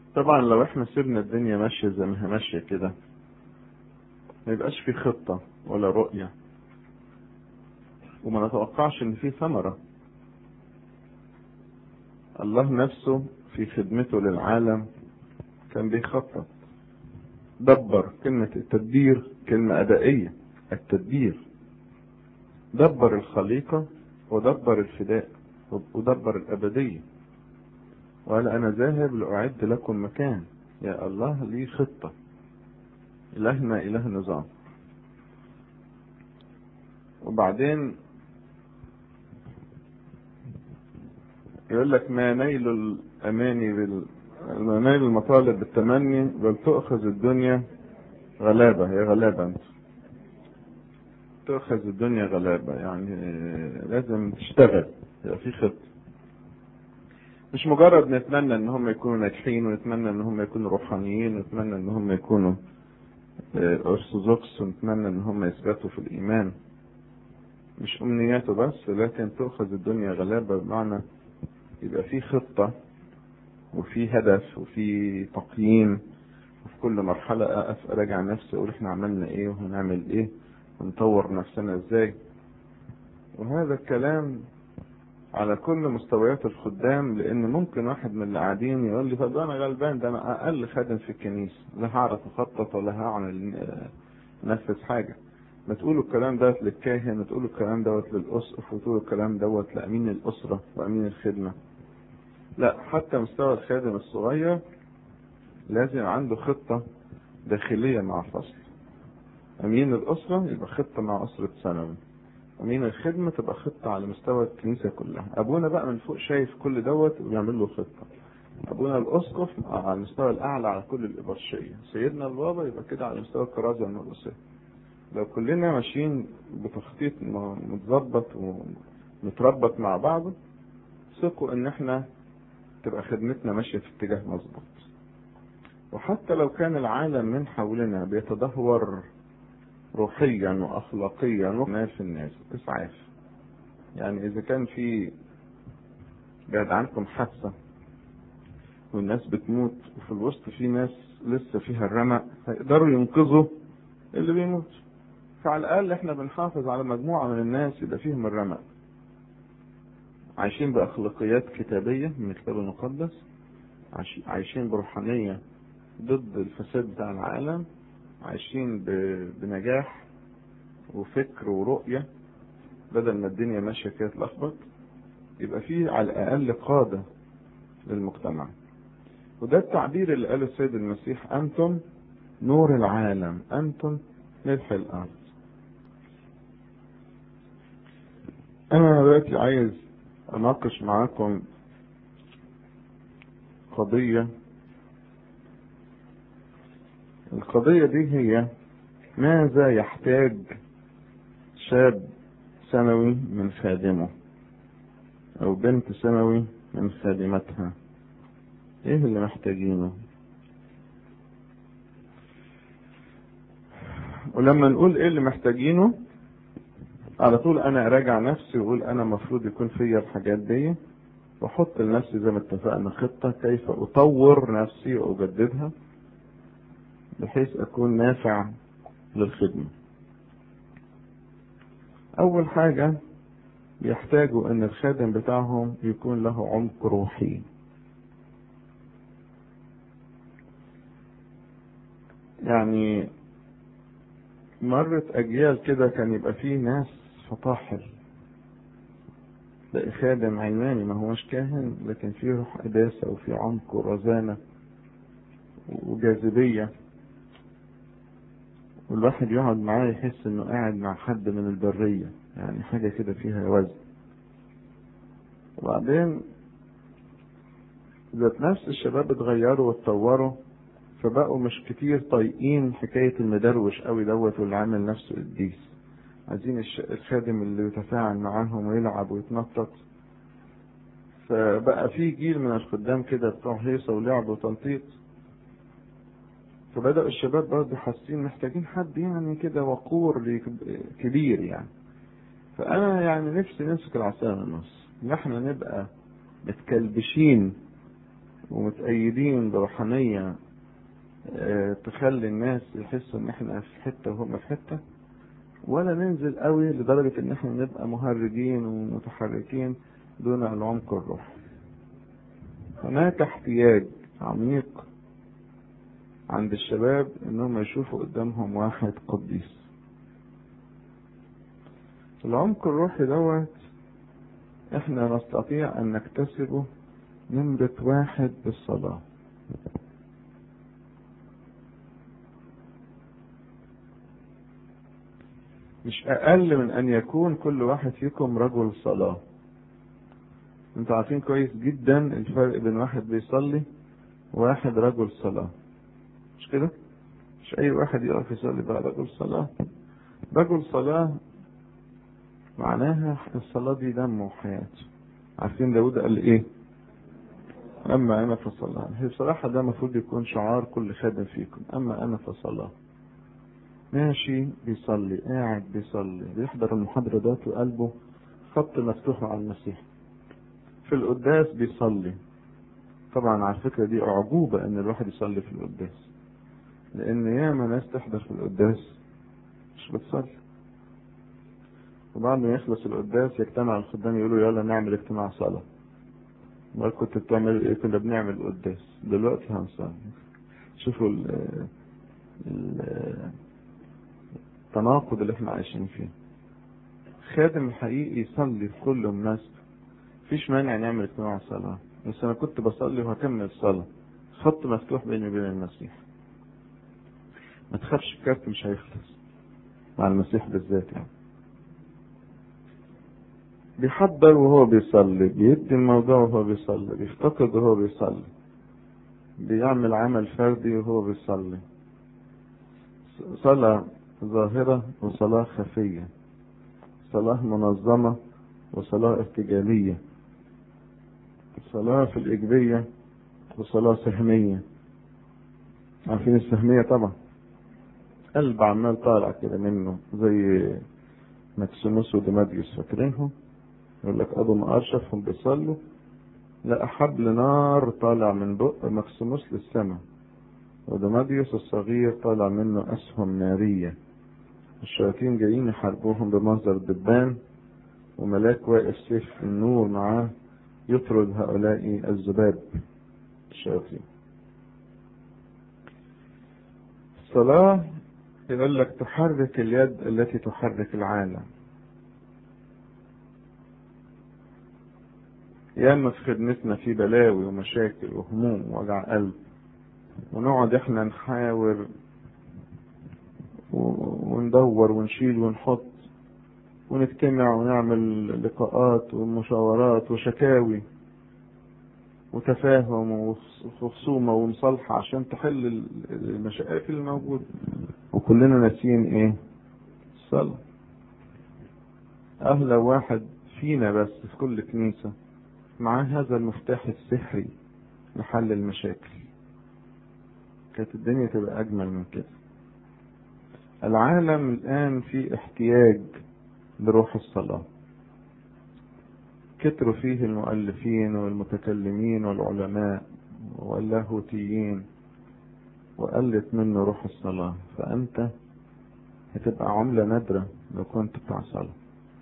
طبعا لو احنا سيبنا الدنيا ماشية زي ما هي ماشية كده ما يبقاش في خطة ولا رؤية وما نتوقعش ان في ثمرة الله نفسه في خدمته للعالم كان بيخطط دبر كلمة التدبير كلمة أدائية التدبير دبر الخليقة ودبر الفداء ودبر الأبدية وقال أنا ذاهب لأعد لكم مكان يا الله لي خطة إلهنا إله نظام وبعدين يقول لك ما نيل الأماني بال... ما نيل المطالب بالتمني بل تؤخذ الدنيا غلابة هي غلابة أنت تؤخذ الدنيا غلابة يعني لازم تشتغل يبقى في خطة مش مجرد نتمنى ان هم يكونوا ناجحين ونتمنى ان هم يكونوا روحانيين ونتمنى ان هم يكونوا ارثوذكس ونتمنى ان هم يثبتوا في الايمان مش امنياته بس لكن تؤخذ الدنيا غلابة بمعنى يبقى في خطة وفي هدف وفي تقييم وفي كل مرحلة اقف اراجع نفسي اقول احنا عملنا ايه وهنعمل ايه ونطور نفسنا ازاي وهذا الكلام على كل مستويات الخدام لان ممكن واحد من اللي قاعدين يقول لي طب انا غلبان ده انا اقل خادم في الكنيسه لا هعرف اخطط ولا هعمل نفذ حاجه ما تقولوا الكلام دوت للكاهن وتقولوا الكلام دوت للاسقف وتقولوا الكلام دوت لامين الاسره وامين الخدمه لا حتى مستوى الخادم الصغير لازم عنده خطه داخليه مع الفصل امين الاسره يبقى خطه مع اسره ثانوي امين الخدمه تبقى خطه على مستوى الكنيسه كلها ابونا بقى من فوق شايف كل دوت وبيعمل له خطه ابونا الاسقف على المستوى الاعلى على كل الابرشيه سيدنا البابا يبقى كده على مستوى الكرازه والنبوسيه لو كلنا ماشيين بتخطيط متظبط ومتربط مع بعض ثقوا ان احنا تبقى خدمتنا ماشيه في اتجاه مظبوط وحتى لو كان العالم من حولنا بيتدهور روحيا واخلاقيا وما في الناس اسعاف يعني اذا كان في بعد عنكم حادثه والناس بتموت وفي الوسط في ناس لسه فيها الرمق هيقدروا ينقذوا اللي بيموت فعلى الاقل احنا بنحافظ على مجموعه من الناس يبقى فيهم الرمق عايشين باخلاقيات كتابيه من الكتاب المقدس عايشين بروحانيه ضد الفساد بتاع العالم عايشين بنجاح وفكر ورؤية بدل ما الدنيا ماشية كده تلخبط يبقى فيه على الأقل قادة للمجتمع وده التعبير اللي قاله السيد المسيح أنتم نور العالم أنتم ملح الأرض أنا دلوقتي عايز أناقش معاكم قضية القضية دي هي ماذا يحتاج شاب ثانوي من خادمه أو بنت ثانوي من خادمتها إيه اللي محتاجينه ولما نقول إيه اللي محتاجينه على طول أنا أراجع نفسي وأقول أنا المفروض يكون فيا الحاجات دي وأحط لنفسي زي ما اتفقنا خطة كيف أطور نفسي وأجددها بحيث أكون نافع للخدمة أول حاجة يحتاجوا أن الخادم بتاعهم يكون له عمق روحي يعني مرت أجيال كده كان يبقى فيه ناس فطاحل تلاقي خادم علماني ما هوش كاهن لكن فيه روح قداسة وفيه عمق ورزانة وجاذبية والواحد يقعد معاه يحس انه قاعد مع حد من البرية يعني حاجة كده فيها وزن وبعدين ذات نفس الشباب اتغيروا واتطوروا فبقوا مش كتير طايقين حكاية المدروش قوي دوت واللي عامل نفسه قديس عايزين الخادم اللي يتفاعل معاهم ويلعب ويتنطط فبقى في جيل من الخدام كده بتوع هيصة ولعب وتنطيط فبدأ الشباب برضه حاسين محتاجين حد يعني كده وقور كبير يعني فأنا يعني نفسي نمسك العصاية من النص إن إحنا نبقى متكلبشين متأيدين بروحانية اه تخلي الناس يحسوا ان احنا في حتة وهم في حتة ولا ننزل قوي لدرجة ان احنا نبقى مهرجين ومتحركين دون العمق الروحي هناك احتياج عميق عند الشباب انهم يشوفوا قدامهم واحد قديس العمق الروحي دوت احنا نستطيع ان نكتسبه نمرة واحد بالصلاة مش اقل من ان يكون كل واحد فيكم رجل صلاة انتوا عارفين كويس جدا الفرق بين واحد بيصلي وواحد رجل صلاة مش كده مش اي واحد يقف يصلي بقى رجل صلاة رجل صلاة معناها الصلاة دي دم وحياته عارفين داود قال ايه اما انا فصلاة هي بصراحة ده المفروض يكون شعار كل خادم فيكم اما انا فصلاة ماشي بيصلي قاعد بيصلي بيحضر المحاضرات وقلبه خط مفتوح مع المسيح في القداس بيصلي طبعا على الفكرة دي أعجوبة إن الواحد يصلي في القداس لأن ياما ناس تحضر في القداس مش بتصلي وبعد ما يخلص القداس يجتمع الخدام يقولوا يلا نعمل اجتماع صلاة ما كنت بتعمل ايه كنا بنعمل قداس دلوقتي هنصلي شوفوا ال التناقض اللي احنا عايشين فيه خادم الحقيقي يصلي في كل مناسبة مفيش مانع نعمل اجتماع صلاة بس انا كنت بصلي وهكمل الصلاة خط مفتوح بيني وبين المسيح ما تخافش الكارت مش هيخلص مع المسيح بالذات يعني بيحضر وهو بيصلي بيدي الموضوع وهو بيصلي بيفتقد وهو بيصلي بيعمل عمل فردي وهو بيصلي صلاة ظاهرة وصلاة خفية صلاة منظمة وصلاة ارتجالية صلاة في الإيجابية وصلاة سهمية عارفين السهمية طبعا قلب عمال طالع كده منه زي مكسيموس وديماديوس فاكرينهم يقول لك ابو ما شافهم بيصلوا لقى حبل نار طالع من بق مكسيموس للسماء وديماديوس الصغير طالع منه اسهم ناريه الشياطين جايين يحاربوهم بمنظر دبان وملاك واقف سيف النور معاه يطرد هؤلاء الذباب الشياطين الصلاة يقول لك تحرك اليد التي تحرك العالم ياما في خدمتنا في بلاوي ومشاكل وهموم ووجع قلب ونقعد احنا نحاور وندور ونشيل ونحط ونجتمع ونعمل لقاءات ومشاورات وشكاوي وتفاهم وخصومة ومصالحة عشان تحل المشاكل الموجودة وكلنا ناسيين ايه الصلاة أهلا واحد فينا بس في كل كنيسة معاه هذا المفتاح السحري لحل المشاكل كانت الدنيا تبقى أجمل من كده العالم الآن في احتياج لروح الصلاة كتروا فيه المؤلفين والمتكلمين والعلماء واللاهوتيين وقلت منه روح الصلاة فأنت هتبقى عملة نادرة لو كنت بتاع صلاة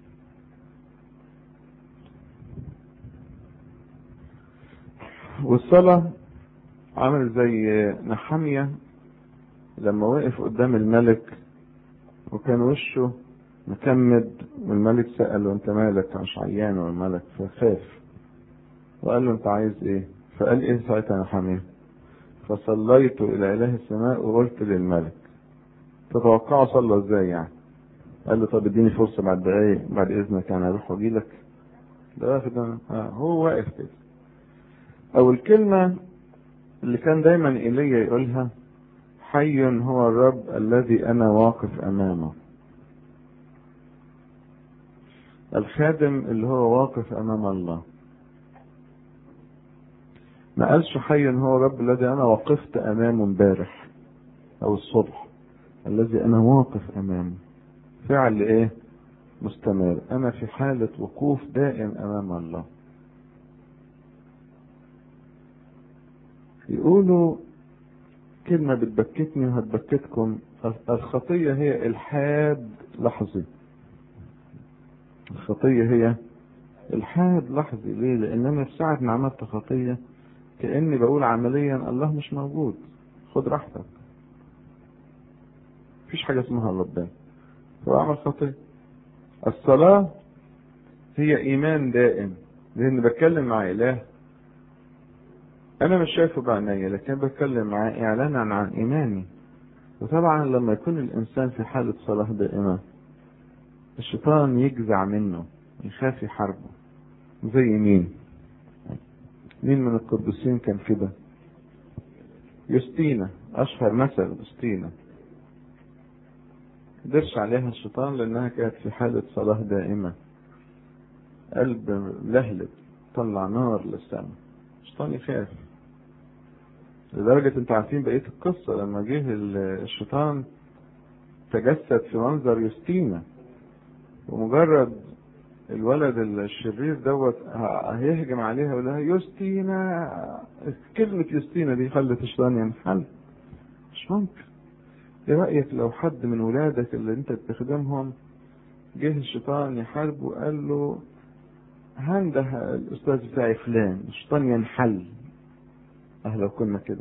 والصلاة عامل زي نحمية لما وقف قدام الملك وكان وشه مكمد والملك سأله انت مالك مش عيان ولا مالك فخاف وقال له انت عايز ايه فقال ايه ساعتها نحمية فصليت الى اله السماء وقلت للملك تتوقعوا صلى ازاي يعني قال له طب اديني فرصة بعد دقايق بعد اذنك انا اروح واجي لك ده واخد آه هو واقف كده او الكلمة اللي كان دايما ايليا يقولها حي هو الرب الذي انا واقف امامه الخادم اللي هو واقف امام الله ما قالش حي هو الرب الذي انا وقفت امامه امبارح او الصبح الذي انا واقف امامه فعل ايه مستمر انا في حالة وقوف دائم امام الله يقولوا كلمة بتبكتني وهتبكتكم الخطية هي إلحاد لحظي الخطية هي إلحاد لحظي ليه؟ لأن أنا في ساعة ما عملت خطية كأني بقول عمليا الله مش موجود خد راحتك مفيش حاجة اسمها ربنا فأعمل خطية الصلاة هي إيمان دائم لأن بتكلم مع إله أنا مش شايفه بعينيا لكن بتكلم معاه إعلانا عن إيماني وطبعا لما يكون الإنسان في حالة صلاة دائمة الشيطان يجزع منه يخاف يحاربه زي مين مين من القديسين كان كده يوستينا أشهر مثل يوستينا قدرش عليها الشيطان لأنها كانت في حالة صلاة دائمة قلب لهلب طلع نار للسماء الشيطان يخاف لدرجة انتوا عارفين بقية القصة لما جه الشيطان تجسد في منظر يوستينا ومجرد الولد الشرير دوت هيهجم عليها ويقول لها يوستينا كلمة يوستينا دي خلت الشيطان ينحل مش ممكن ايه رأيك لو حد من ولادك اللي انت بتخدمهم جه الشيطان يحاربه وقال له هنده الاستاذ بتاعي فلان الشيطان ينحل اه لو كنا كده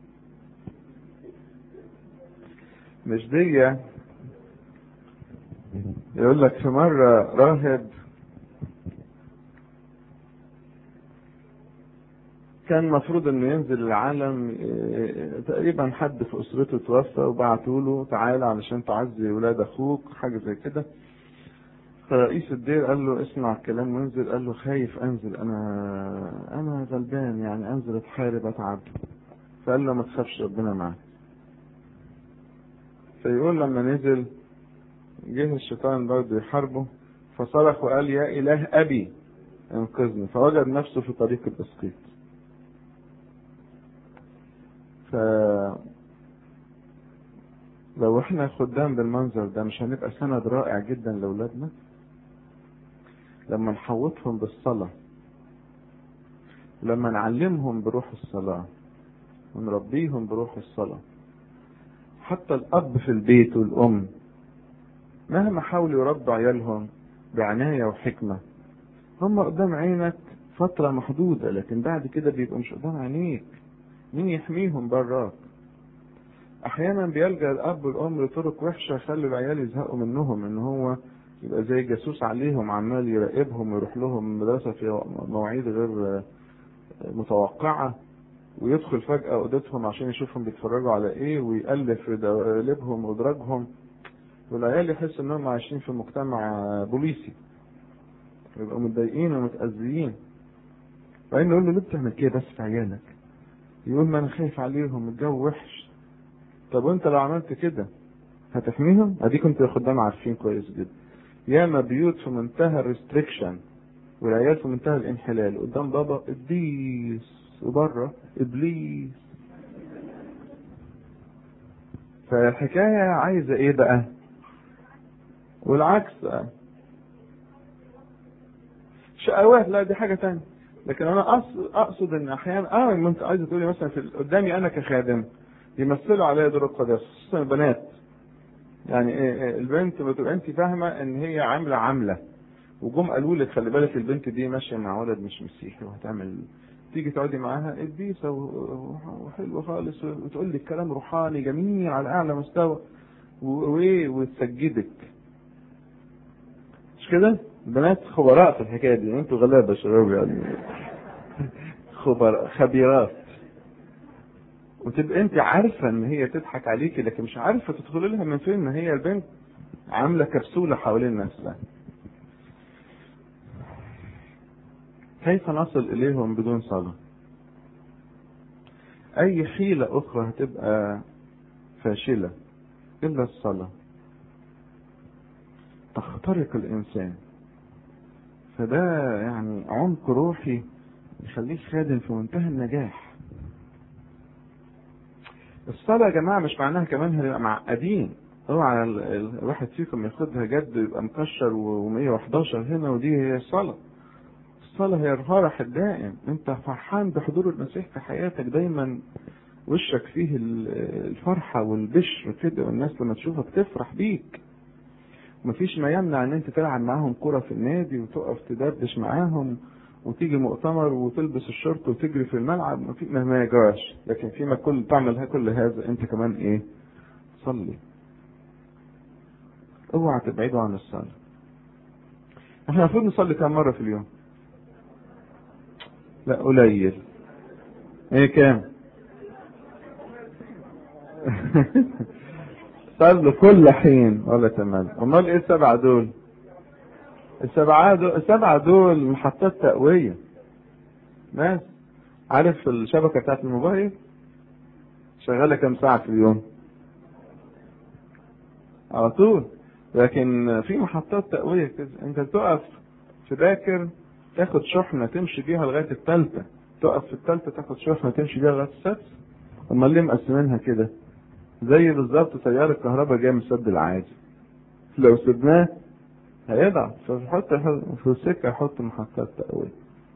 مش دي يقول لك في مرة راهب كان المفروض انه ينزل العالم تقريبا حد في اسرته توفى وبعتوا له تعالى علشان تعزي ولاد اخوك حاجه زي كده فرئيس الدير قال له اسمع الكلام وانزل قال له خايف انزل انا انا غلبان يعني انزل اتحارب اتعب فقال له ما تخافش ربنا معاك فيقول لما نزل جه الشيطان برضه يحاربه فصرخ وقال يا اله ابي انقذني فوجد نفسه في طريق الاسقيط ف لو احنا خدام بالمنظر ده مش هنبقى سند رائع جدا لاولادنا لما نحوطهم بالصلاة لما نعلمهم بروح الصلاة ونربيهم بروح الصلاة حتى الأب في البيت والأم مهما حاولوا يربوا عيالهم بعناية وحكمة هم قدام عينك فترة محدودة لكن بعد كده بيبقوا مش قدام عينيك مين يحميهم براك احيانا بيلجا الاب والام لطرق وحشه يخلي العيال يزهقوا منهم ان هو يبقى زي جاسوس عليهم عمال يراقبهم ويروح لهم المدرسه في مواعيد غير متوقعه ويدخل فجاه اوضتهم عشان يشوفهم بيتفرجوا على ايه ويألف في دواليبهم ودراجهم والعيال يحس انهم عايشين في مجتمع بوليسي يبقوا متضايقين ومتأذيين وبعدين نقول له ليه بتعمل كده بس في عيالك يقول ما انا خايف عليهم الجو وحش طب وانت لو عملت كده هتحميهم اديك انتوا يا خدام عارفين كويس جدا ياما بيوت في منتهى الريستريكشن والعيال في منتهى الانحلال قدام بابا قديس وبره ابليس فالحكاية عايزة ايه بقى والعكس بقى شقاوات لا دي حاجة تانية لكن انا اقصد, أقصد ان احيانا اه ما انت عايزه تقولي مثلا في قدامي انا كخادم يمثلوا عليا دور القداسه خصوصا البنات يعني إيه البنت بتبقى انت فاهمه ان هي عامله عامله وجم قالوا لك خلي بالك البنت دي ماشيه مع ولد مش مسيحي وهتعمل تيجي تقعدي معاها قديسه وحلوه خالص وتقول لك كلام روحاني جميل على اعلى مستوى وايه وتسجدك مش كده؟ البنات خبراء في الحكايه دي انتوا غلابه شباب يعني خبراء خبيرات وتبقى انت عارفه ان هي تضحك عليكي لكن مش عارفه تدخلي لها من فين ان هي البنت عامله كبسوله حوالين نفسها كيف نصل اليهم بدون صلاه اي حيله اخرى هتبقى فاشله الا الصلاه تخترق الانسان فده يعني عمق روحي يخليك خادم في منتهى النجاح الصلاة يا جماعة مش معناها كمان هنبقى معقدين اوعى الواحد فيكم ياخدها جد يبقى مكشر و111 هنا ودي هي الصلاة الصلاة هي الفرح الدائم انت فرحان بحضور المسيح في حياتك دايما وشك فيه الفرحة والبشر كده والناس لما تشوفك تفرح بيك مفيش ما يمنع ان انت تلعب معاهم كرة في النادي وتقف تدردش معاهم وتيجي مؤتمر وتلبس الشورت وتجري في الملعب ما, ما يجراش لكن فيما كل تعمل كل هذا انت كمان ايه صلي اوعى تبعدوا عن الصلاة احنا المفروض نصلي كم مرة في اليوم لا قليل ايه كام صلوا كل حين ولا تمل امال ايه السبعة دول السبعة دول السبعة دول محطات تقوية ناس عارف الشبكة بتاعت الموبايل شغالة كم ساعة في اليوم على طول لكن في محطات تقوية كده انت تقف في باكر تاخد شحنة تمشي بيها لغاية التالتة تقف في التالتة تاخد شحنة تمشي بيها لغاية السادسة امال ليه مقسمينها كده زي بالظبط تيار الكهرباء جاي من السد العادي لو سبناه هيضعف فحط في السكة حط محطات تقوية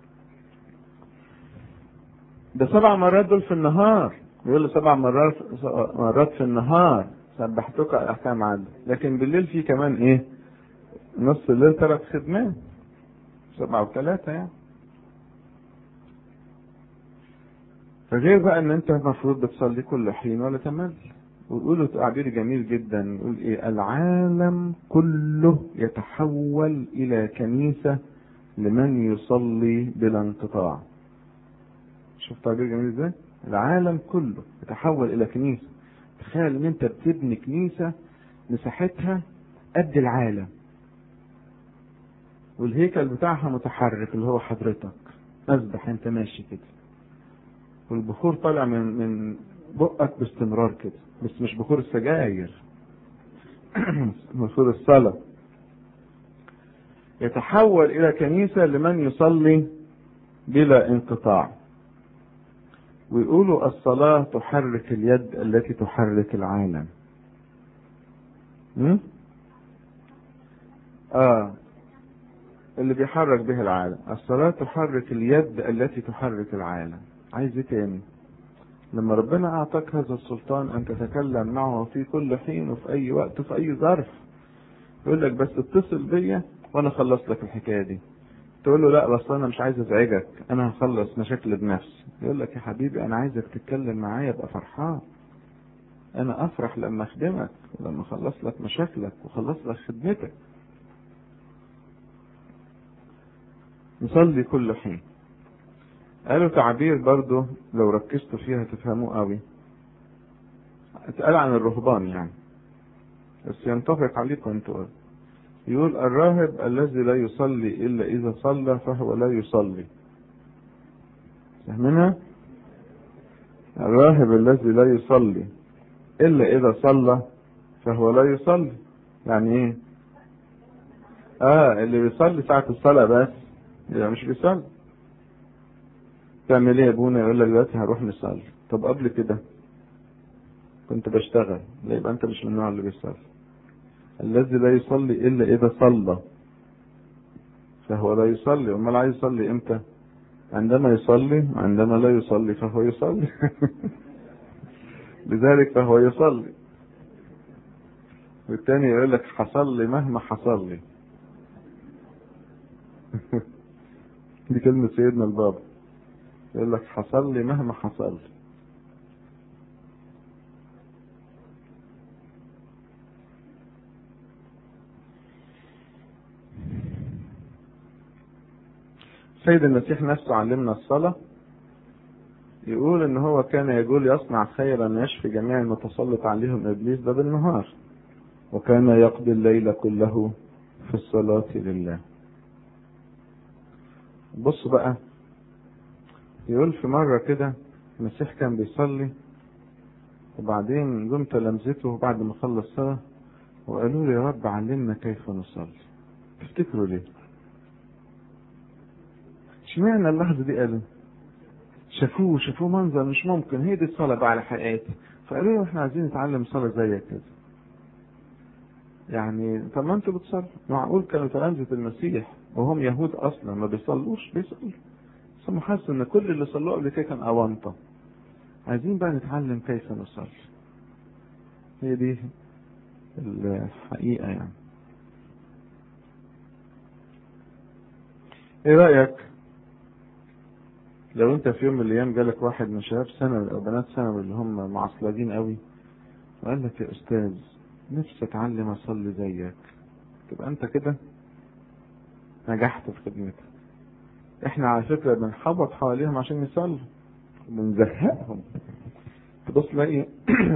ده سبع مرات دول في النهار يقول له سبع مرات مرات في النهار سبحتك احكام عدل لكن بالليل في كمان ايه نص الليل ثلاث خدمات سبعة وثلاثة يعني فغير بقى ان انت المفروض بتصلي كل حين ولا تمل ويقولوا تعبير جميل جدا يقول ايه العالم كله يتحول الى كنيسة لمن يصلي بلا انقطاع شوف تعبير جميل ازاي العالم كله يتحول الى كنيسة تخيل ان انت بتبني كنيسة مساحتها قد العالم والهيكل بتاعها متحرك اللي هو حضرتك مسبح انت ماشي كده والبخور طالع من من بقك باستمرار كده بس مش بخور السجاير بخور الصلاة يتحول إلى كنيسة لمن يصلي بلا انقطاع ويقولوا الصلاة تحرك اليد التي تحرك العالم م? آه اللي بيحرك به العالم الصلاة تحرك اليد التي تحرك العالم عايز ايه تاني لما ربنا اعطاك هذا السلطان ان تتكلم معه في كل حين وفي اي وقت وفي اي ظرف يقول لك بس اتصل بيا وانا اخلص لك الحكايه دي تقول له لا بس انا مش عايز ازعجك انا هخلص مشاكل بنفسي يقول لك يا حبيبي انا عايزك تتكلم معايا ابقى فرحان انا افرح لما اخدمك ولما اخلص لك مشاكلك واخلص لك خدمتك نصلي كل حين قالوا تعبير برضو لو ركزتوا فيها تفهموه قوي اتقال عن الرهبان يعني بس ينطبق عليكم انتوا يقول الراهب الذي لا يصلي الا اذا صلى فهو لا يصلي فاهمينها الراهب الذي لا يصلي الا اذا صلى فهو لا يصلي يعني ايه اه اللي بيصلي ساعة الصلاة بس يبقى مش بيصلي تعمل ايه يا ابونا يقول لك دلوقتي هنروح نصلي طب قبل كده كنت بشتغل لا يبقى انت مش من النوع اللي بيصلي الذي لا يصلي الا اذا صلى فهو لا يصلي امال عايز يصلي امتى عندما يصلي وعندما لا يصلي فهو يصلي لذلك فهو يصلي والتاني يقول لك حصل لي مهما حصل لي دي كلمة سيدنا البابا يقول لك حصل لي مهما حصل لي سيد المسيح نفسه علمنا الصلاة يقول ان هو كان يقول يصنع خيرا يشفي جميع المتسلط عليهم ابليس ده بالنهار وكان يقضي الليل كله في الصلاة لله بص بقى يقول في مرة كده المسيح كان بيصلي وبعدين جم تلامذته بعد ما خلص صلاة وقالوا له يا رب علمنا كيف نصلي تفتكروا ليه؟ اشمعنى اللحظة دي قالوا شافوه شافوه منظر مش ممكن هي دي الصلاة بقى على حقيقتها فقالوا له احنا عايزين نتعلم صلاة زيك كده يعني طب ما انتوا بتصلوا معقول كانوا تلامذة المسيح وهم يهود اصلا ما بيصلوش بيصلوا بس هم حاسوا ان كل اللي صلوا قبل كده كان اونطه عايزين بقى نتعلم كيف نصلي هي دي الحقيقه يعني ايه رايك لو انت في يوم من الايام جالك واحد من شباب ثانوي او بنات ثانوي اللي هم معصلجين قوي وقال لك يا استاذ نفسي اتعلم اصلي زيك تبقى انت كده نجحت في خدمتك احنا على فكره بنحبط حواليهم عشان يصلوا بنزهقهم تبص تلاقي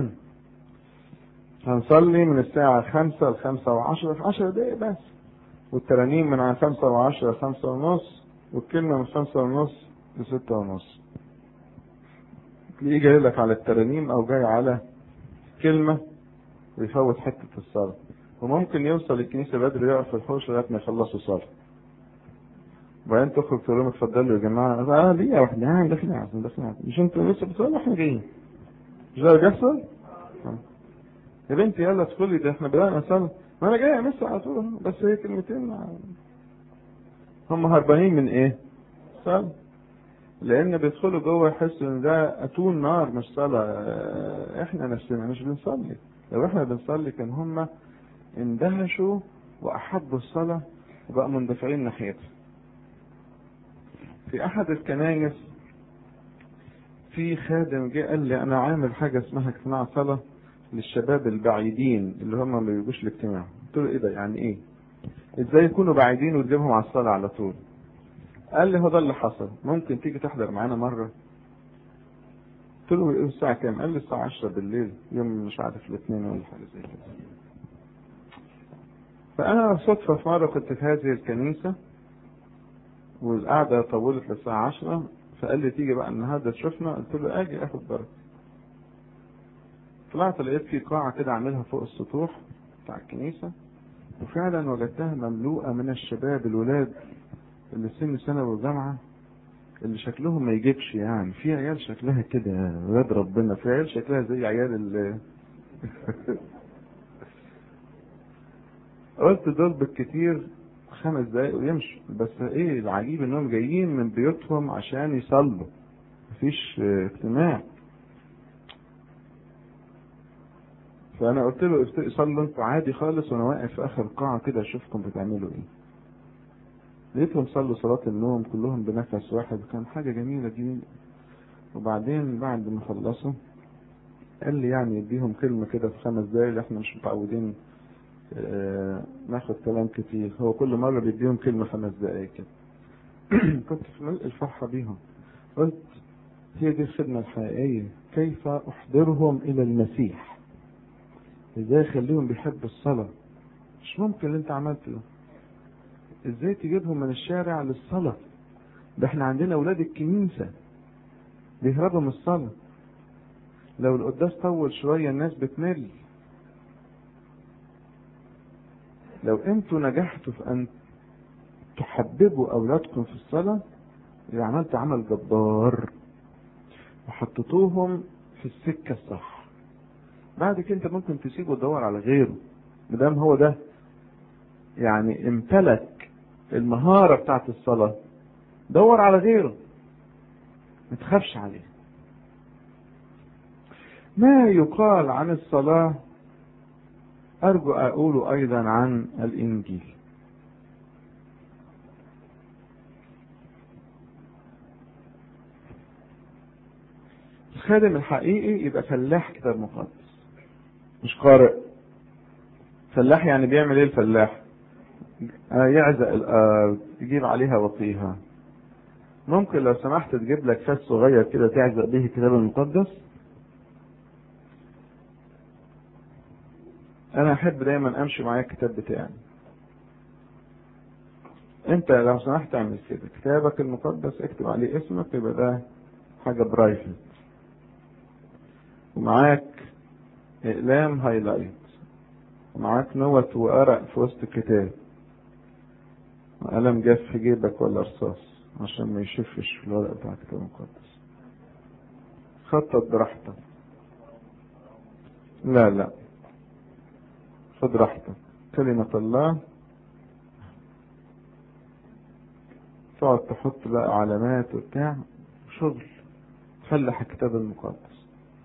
هنصلي من الساعة خمسة لخمسة وعشرة في عشر دقايق بس والترانيم من خمسة وعشرة لخمسة ونص والكلمة من خمسة ونص لستة ونص تلاقيه جاي لك على الترانيم أو جاي على كلمة ويفوت حتة الصلاة وممكن يوصل الكنيسة بدري يقف في الحوش لغاية ما يخلصوا صلاة وبعدين تخرج تقول لهم اتفضلوا يا جماعة اه دقيقة واحدة اه داخلين عشان داخلين مش انتوا لسه بتصلوا احنا جايين مش ده اللي بيحصل؟ يا بنتي يلا ادخلي ده احنا بدأنا نصلي ما انا جاي لسه على طول بس هي كلمتين هم هربانين من ايه؟ صلاة لان بيدخلوا جوه يحسوا ان ده اتون نار مش صلاة احنا نفسنا مش بنصلي لو احنا بنصلي كان هم اندهشوا واحبوا الصلاة وبقوا مندفعين ناحيتها في احد الكنايس في خادم جه قال لي انا عامل حاجه اسمها اجتماع صلاه للشباب البعيدين اللي هم ما بيجوش الاجتماع قلت له ايه ده يعني ايه ازاي يكونوا بعيدين وتجيبهم على الصلاه على طول قال لي هو ده اللي حصل ممكن تيجي تحضر معانا مره قلت له الساعه كام قال لي الساعه 10 بالليل يوم مش عارف الاثنين ولا حاجه زي كده فانا صدفه في مره كنت في هذه الكنيسه والقعدة طولت للساعة عشرة فقال لي تيجي بقى النهاردة تشوفنا قلت له اجي اخد بركة طلعت لقيت في قاعة كده عاملها فوق السطوح بتاع الكنيسة وفعلا وجدتها مملوءة من الشباب الولاد اللي سن ثانوي وجامعة اللي شكلهم ما يجيبش يعني في عيال شكلها كده ولاد ربنا في عيال شكلها زي عيال ال قلت دول بالكتير خمس دقايق ويمشوا بس ايه العجيب انهم جايين من بيوتهم عشان يصلوا مفيش اجتماع فانا قلت له صلوا انتوا عادي خالص وانا واقف في اخر القاعه كده اشوفكم بتعملوا ايه لقيتهم صلوا صلاه النوم كلهم بنفس واحد كان حاجه جميله جميله وبعدين بعد ما خلصوا قال لي يعني يديهم كلمه كده في خمس دقايق احنا مش متعودين آه ناخد كلام كتير هو كل مرة بيديهم كلمة خمس دقايق كده كنت في ملء الفرحة بيهم قلت هي دي الخدمة الحقيقية كيف أحضرهم إلى المسيح إزاي أخليهم بيحبوا الصلاة مش ممكن اللي أنت عملته ده إزاي تجيبهم من الشارع للصلاة ده إحنا عندنا أولاد الكنيسة بيهربوا من الصلاة لو القداس طول شوية الناس بتمل لو انتوا نجحتوا في ان تحببوا اولادكم في الصلاه يبقى عملت عمل جبار وحطيتوهم في السكه الصح بعد كده انت ممكن تسيبه وتدور على غيره مدام هو ده يعني امتلك المهاره بتاعت الصلاه دور على غيره ما تخافش عليه ما يقال عن الصلاه أرجو أقول أيضا عن الإنجيل الخادم الحقيقي يبقى فلاح كتاب مقدس مش قارئ فلاح يعني بيعمل ايه الفلاح يعزق الارض يجيب عليها وطيها ممكن لو سمحت تجيب لك فاس صغير كده تعزق به الكتاب المقدس انا احب دايما امشي معايا الكتاب بتاعي انت لو سمحت اعمل كده كتابك المقدس اكتب عليه اسمك يبقى ده حاجه برايفت ومعاك اقلام هايلايت ومعاك نوت وورق في وسط الكتاب قلم جاف في جيبك ولا رصاص عشان ما يشفش في الورق بتاع الكتاب المقدس خطط براحتك لا لا خد راحتك كلمة الله تقعد تحط بقى علامات وبتاع شغل فلح الكتاب المقدس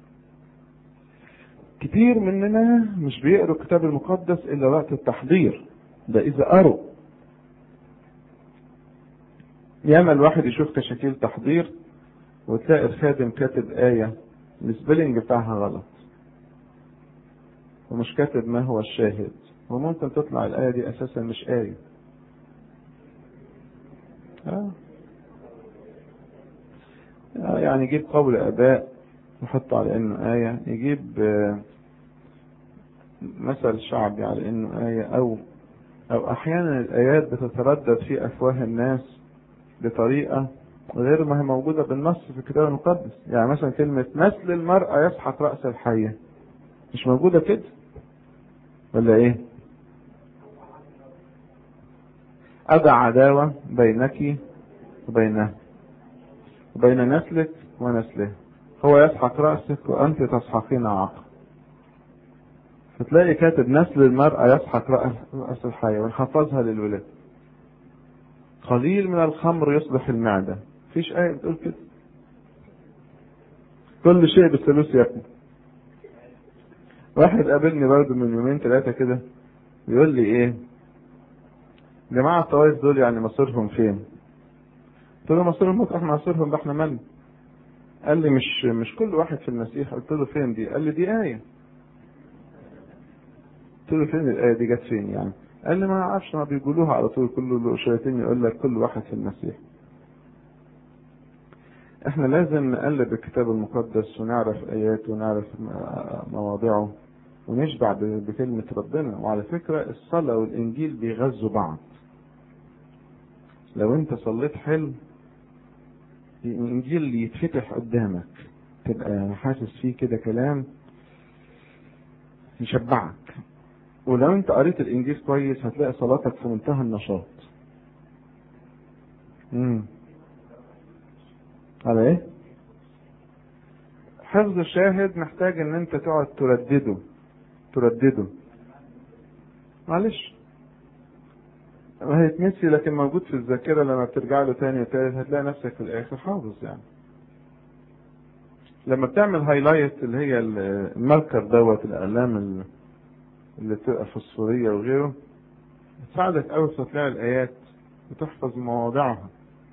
كتير مننا مش بيقروا الكتاب المقدس الا وقت التحضير ده اذا قروا ياما الواحد يشوف كشاكيل تحضير وتلاقي الخادم كاتب آية السبيلنج بتاعها غلط ومش كاتب ما هو الشاهد وممكن تطلع الآية دي أساسا مش آية آه. آه يعني يجيب قول آباء يحطه على إنه آية يجيب آه مثل شعبي على إنه آية أو أو أحيانا الآيات بتتردد في أفواه الناس بطريقة غير ما هي موجودة بالنص في الكتاب المقدس يعني مثلا كلمة نسل المرأة يسحق رأس الحية مش موجودة كده ولا ايه أدع عداوة بينك وبينه وبين نسلك ونسله هو يسحق رأسك وأنت تسحقين عقل فتلاقي كاتب نسل المرأة يسحق رأس الحية ونحفظها للولاد قليل من الخمر يصلح المعدة فيش آية بتقول كده كل شيء بالثلوث يكمل واحد قابلني برضه من يومين ثلاثة كده بيقول لي ايه جماعة الطوائف دول يعني مصيرهم فين قلت له مصيرهم مطرح مصيرهم ده احنا مالنا قال لي مش مش كل واحد في المسيح قلت له فين دي قال لي دي آية قلت له فين الآية دي جت فين يعني قال لي ما اعرفش ما بيقولوها على طول كل شياطين يقول لك كل واحد في المسيح احنا لازم نقلب الكتاب المقدس ونعرف ايات ونعرف مواضعه ونشبع بكلمة ربنا وعلى فكرة الصلاة والانجيل بيغذوا بعض لو انت صليت حلو الانجيل يتفتح قدامك تبقى حاسس فيه كده كلام يشبعك ولو انت قريت الانجيل كويس هتلاقي صلاتك في منتهى النشاط امم على ايه حفظ الشاهد محتاج ان انت تقعد تردده تردده معلش ما هيتنسي لكن موجود في الذاكرة لما بترجع له تاني وتالت هتلاقي نفسك في الاخر حافظ يعني لما بتعمل هايلايت اللي هي الماركر دوت الاقلام اللي بتبقى فوسفورية وغيره تساعدك قوي في تطليع الايات وتحفظ مواضعها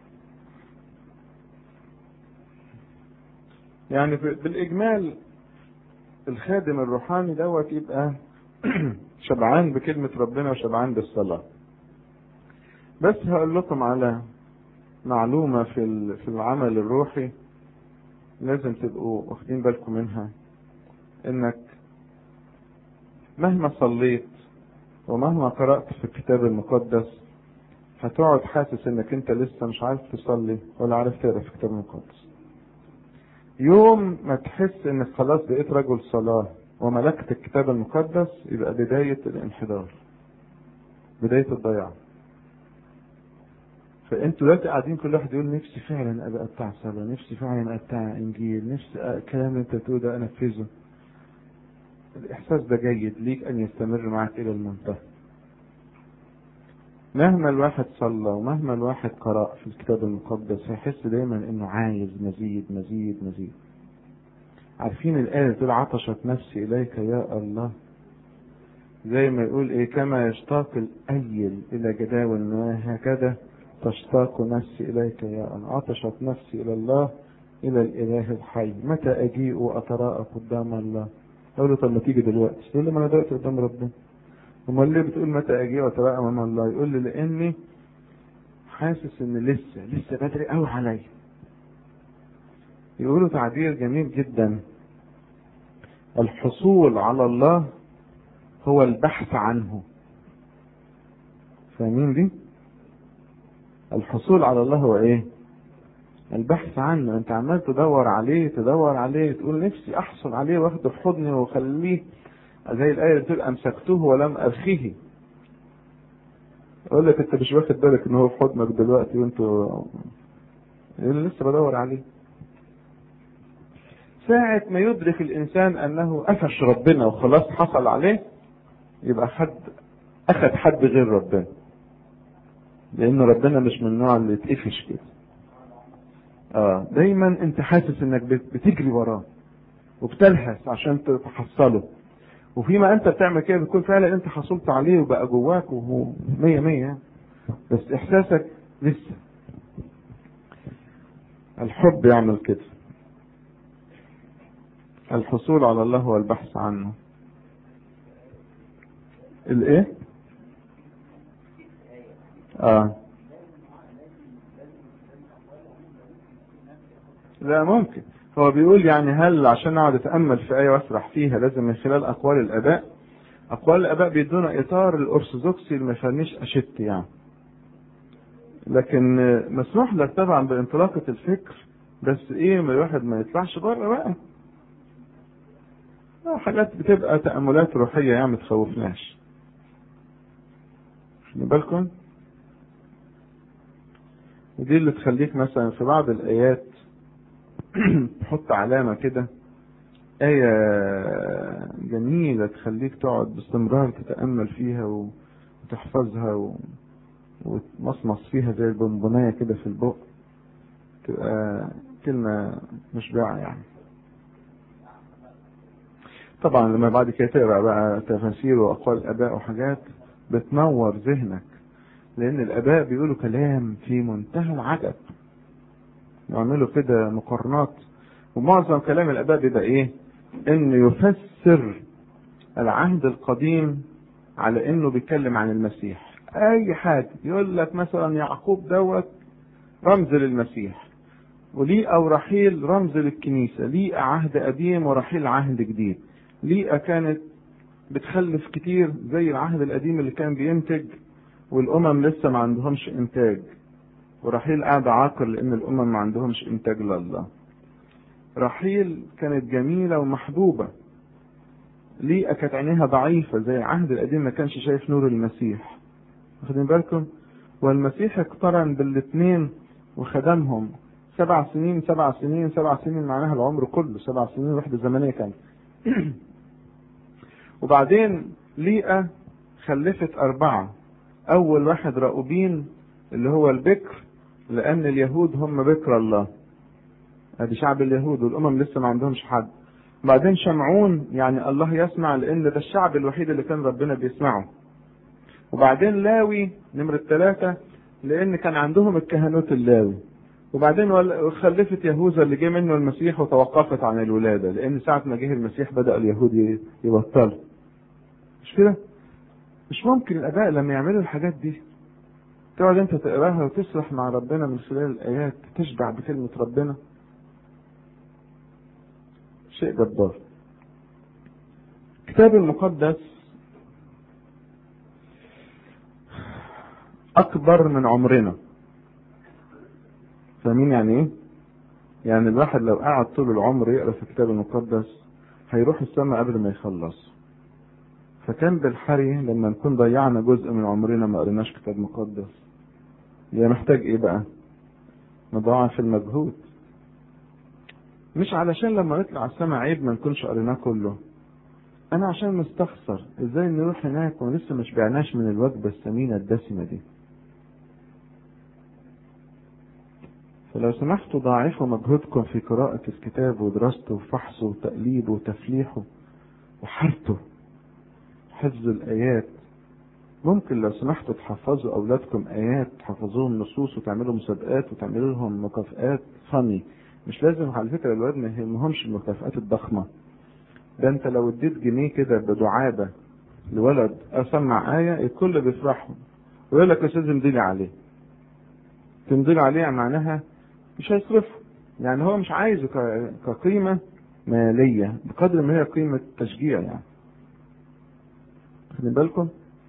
يعني بالاجمال الخادم الروحاني دوت يبقى شبعان بكلمة ربنا وشبعان بالصلاة بس هقول لكم على معلومة في في العمل الروحي لازم تبقوا واخدين بالكم منها انك مهما صليت ومهما قرأت في الكتاب المقدس هتقعد حاسس انك انت لسه مش عارف تصلي ولا عارف تقرا في الكتاب المقدس يوم ما تحس انك خلاص بقيت رجل صلاة وملكت الكتاب المقدس يبقى بداية الانحدار بداية الضياع فانتوا دلوقتي قاعدين كل واحد يقول نفسي فعلا ابقى بتاع صلاة نفسي فعلا ابقى بتاع انجيل نفسي الكلام اللي انت بتقوله ده انفذه الاحساس ده جيد ليك ان يستمر معك الى المنتهى مهما الواحد صلى ومهما الواحد قرأ في الكتاب المقدس هيحس دايما انه عايز مزيد مزيد مزيد عارفين الآية تقول عطشت نفسي إليك يا الله زي ما يقول إيه كما يشتاق الأيل إلى جداول الماء هكذا تشتاق نفسي إليك يا الله عطشت نفسي إلى الله إلى الإله الحي متى أجيء وأتراءى قدام الله أقول له طب ما تيجي دلوقتي يقول لي ما أنا دلوقتي قدام ربنا امال ليه بتقول متى اجي واتراءى امام الله يقول لي لاني حاسس ان لسه لسه بدري قوي عليا يقولوا تعبير جميل جدا الحصول على الله هو البحث عنه فاهمين دي الحصول على الله هو ايه البحث عنه انت عمال تدور عليه تدور عليه تقول نفسي احصل عليه واخده في حضني واخليه زي الآية اللي بتقول أمسكته ولم أرخيه أقول لك أنت مش واخد بالك إن هو في حضنك دلوقتي وأنتوا اللي لسه بدور عليه ساعة ما يدرك الإنسان أنه قفش ربنا وخلاص حصل عليه يبقى حد أخذ حد غير ربنا لان ربنا مش من النوع اللي يتقفش كده اه دايما انت حاسس انك بتجري وراه وبتلهث عشان تحصله وفيما انت بتعمل كده بتكون فعلا انت حصلت عليه وبقى جواك وهو مية مية بس احساسك لسه الحب يعمل كده الحصول على الله والبحث عنه الايه اه لا ممكن هو بيقول يعني هل عشان اقعد اتامل في ايه واسرح فيها لازم من خلال اقوال الاباء اقوال الاباء بيدونا اطار الارثوذكسي اللي ما يخلينيش اشت يعني لكن مسموح لك طبعا بانطلاقه الفكر بس ايه ما الواحد ما يطلعش بره بقى حاجات بتبقى تأملات روحية يعني ما تخوفناش خلي بالكم ودي اللي تخليك مثلا في بعض الآيات تحط علامة كده آية جميلة تخليك تقعد باستمرار تتأمل فيها وتحفظها و... وتمصمص فيها زي البونبوناية كده في البق تبقى كلمة مشبعة يعني طبعا لما بعد كده تقرا بقى تفاسير واقوال الاباء وحاجات بتنور ذهنك لان الاباء بيقولوا كلام في منتهى العجب يعملوا كده مقارنات ومعظم كلام الاباء بيبقى ايه انه يفسر العهد القديم على انه بيتكلم عن المسيح اي حاجه يقول لك مثلا يعقوب دوت رمز للمسيح وليئة ورحيل رمز للكنيسة ليئة عهد قديم ورحيل عهد جديد ليئة كانت بتخلف كتير زي العهد القديم اللي كان بينتج والأمم لسه ما عندهمش إنتاج ورحيل قاعدة عاقر لأن الأمم ما عندهمش إنتاج لله رحيل كانت جميلة ومحبوبة ليئة كانت عينيها ضعيفة زي العهد القديم ما كانش شايف نور المسيح واخدين بالكم والمسيح اقترن بالاثنين وخدمهم سبع سنين سبع سنين سبع سنين معناها العمر كله سبع سنين وحدة زمنية كانت وبعدين ليئة خلفت أربعة أول واحد رأوبين اللي هو البكر لأن اليهود هم بكر الله ادي شعب اليهود والأمم لسه ما عندهمش حد بعدين شمعون يعني الله يسمع لأن ده الشعب الوحيد اللي كان ربنا بيسمعه وبعدين لاوي نمرة ثلاثة لأن كان عندهم الكهنوت اللاوي وبعدين خلفت يهوذا اللي جه منه المسيح وتوقفت عن الولادة لأن ساعة ما جه المسيح بدأ اليهود يبطلوا مش كده؟ مش ممكن الآباء لما يعملوا الحاجات دي تقعد أنت تقراها وتسرح مع ربنا من خلال الآيات تشبع بكلمة ربنا شيء جبار الكتاب المقدس أكبر من عمرنا فاهمين يعني ايه؟ يعني الواحد لو قعد طول العمر يقرا في الكتاب المقدس هيروح السماء قبل ما يخلص فكان بالحري لما نكون ضيعنا جزء من عمرنا ما قريناش كتاب مقدس يبقى محتاج ايه بقى؟ نضاعف المجهود مش علشان لما نطلع السماء عيب ما نكونش قريناه كله انا عشان مستخسر ازاي نروح هناك ولسه ما شبعناش من الوجبه الثمينه الدسمه دي فلو سمحتوا ضاعفوا مجهودكم في قراءة الكتاب ودراسته وفحصه وتقليبه وتفليحه وحرته حفظ الآيات ممكن لو سمحتوا تحفظوا أولادكم آيات تحفظوهم نصوص وتعملوا مسابقات وتعملوا لهم مكافآت فني مش لازم على فكرة الولاد ما يهمهمش المكافآت الضخمة ده انت لو اديت جنيه كده بدعابة لولد اسمع آية الكل بيفرحوا ويقول لك يا استاذ امضيلي عليه تمضيلي عليه معناها مش هيصرفه يعني هو مش عايزه كقيمة مالية بقدر ما هي قيمة تشجيع يعني خلي بالكم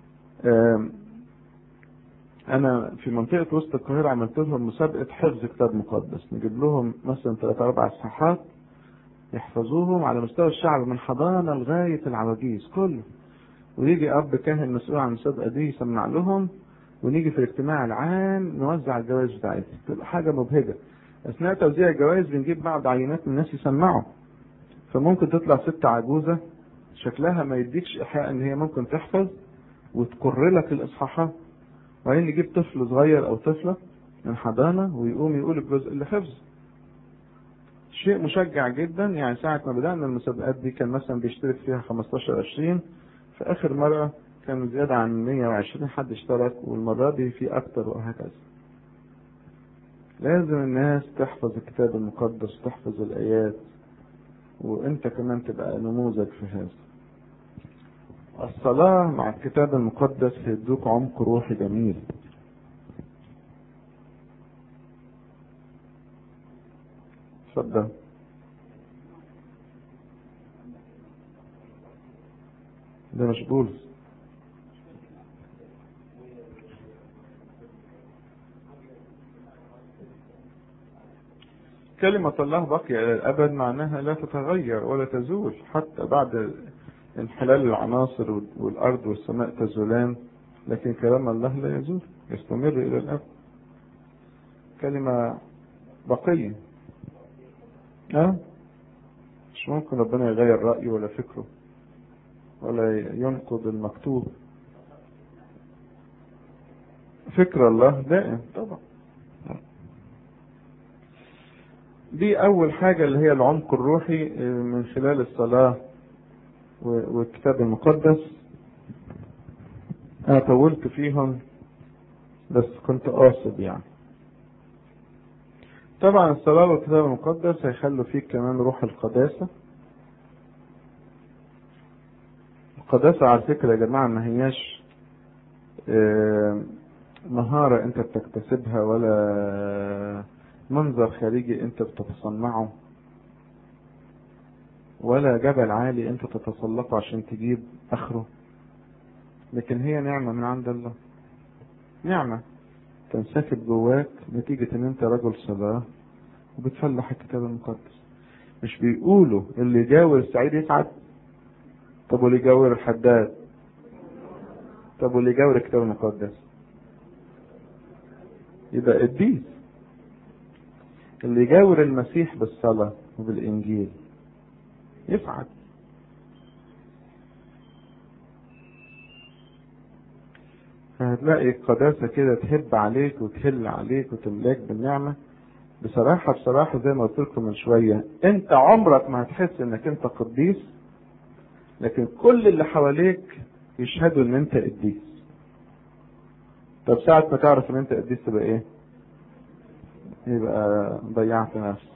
انا في منطقة وسط القاهرة عملت لهم مسابقة حفظ كتاب مقدس نجيب لهم مثلا ثلاث اربع صفحات يحفظوهم على مستوى الشعب من حضانة لغاية العواجيز كله ويجي اب كاهن مسؤول عن المسابقة دي يسمع لهم ونيجي في الاجتماع العام نوزع الجوائز بتاعتها تبقى حاجة مبهجة اثناء توزيع الجوائز بنجيب بعض عينات من الناس يسمعوا فممكن تطلع ست عجوزة شكلها ما يديكش ايحاء ان هي ممكن تحفظ وتقر لك الاصحاحات وبعدين يجيب طفل صغير او طفله من حضانه ويقوم يقول الجزء اللي حفظه شيء مشجع جدا يعني ساعة ما بدأنا المسابقات دي كان مثلا بيشترك فيها 15 20 في آخر مرة كان زيادة عن 120 حد اشترك والمرة دي في أكتر وهكذا. لازم الناس تحفظ الكتاب المقدس وتحفظ الآيات وأنت كمان تبقى نموذج في هذا. الصلاة مع الكتاب المقدس هيدوك عمق روحي جميل. اتفضل. ده مش بولس. كلمة الله باقية إلى الأبد معناها لا تتغير ولا تزول حتى بعد انحلال العناصر والأرض والسماء تزولان لكن كلام الله لا يزول يستمر إلى الأبد كلمة بقية أه؟ مش ممكن ربنا يغير رأيه ولا فكره ولا ينقض المكتوب فكر الله دائم طبعا دي أول حاجة اللي هي العمق الروحي من خلال الصلاة والكتاب المقدس أنا طولت فيهم بس كنت قاصد يعني طبعا الصلاة والكتاب المقدس هيخلوا فيك كمان روح القداسة القداسة على فكرة يا جماعة ما هياش مهارة انت بتكتسبها ولا منظر خارجي انت بتتصنعه ولا جبل عالي انت تتسلقه عشان تجيب اخره لكن هي نعمة من عند الله نعمة تنسكب جواك نتيجة ان انت رجل صلاة وبتفلح الكتاب المقدس مش بيقولوا اللي يجاور السعيد يسعد طب واللي يجاور الحداد طب واللي يجاور الكتاب المقدس يبقى قديس اللي يجاور المسيح بالصلاة وبالإنجيل يسعد فهتلاقي القداسة كده تهب عليك وتهل عليك وتملاك بالنعمة بصراحة بصراحة زي ما قلت لكم من شوية انت عمرك ما هتحس انك انت قديس لكن كل اللي حواليك يشهدوا ان انت قديس طب ساعة ما تعرف ان انت قديس تبقى ايه يبقى ضيعت نفسك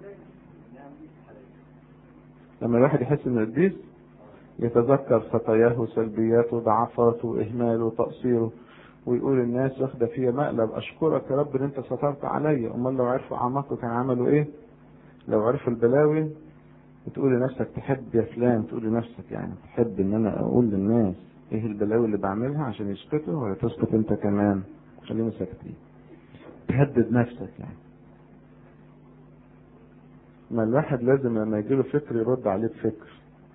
لما الواحد يحس انه قديس يتذكر خطاياه وسلبياته وضعفاته واهماله وتقصيره ويقول الناس واخده فيا مقلب اشكرك يا رب ان انت سترت عليا امال لو عرفوا اعماقه كان عملوا ايه لو عرفوا البلاوي وتقول لنفسك تحب يا فلان تقول لنفسك يعني تحب ان انا اقول للناس ايه البلاوي اللي بعملها عشان يسكتوا ولا تسكت انت كمان خلينا ساكتين تهدد نفسك يعني ما الواحد لازم لما يجيله فكر يرد عليه بفكر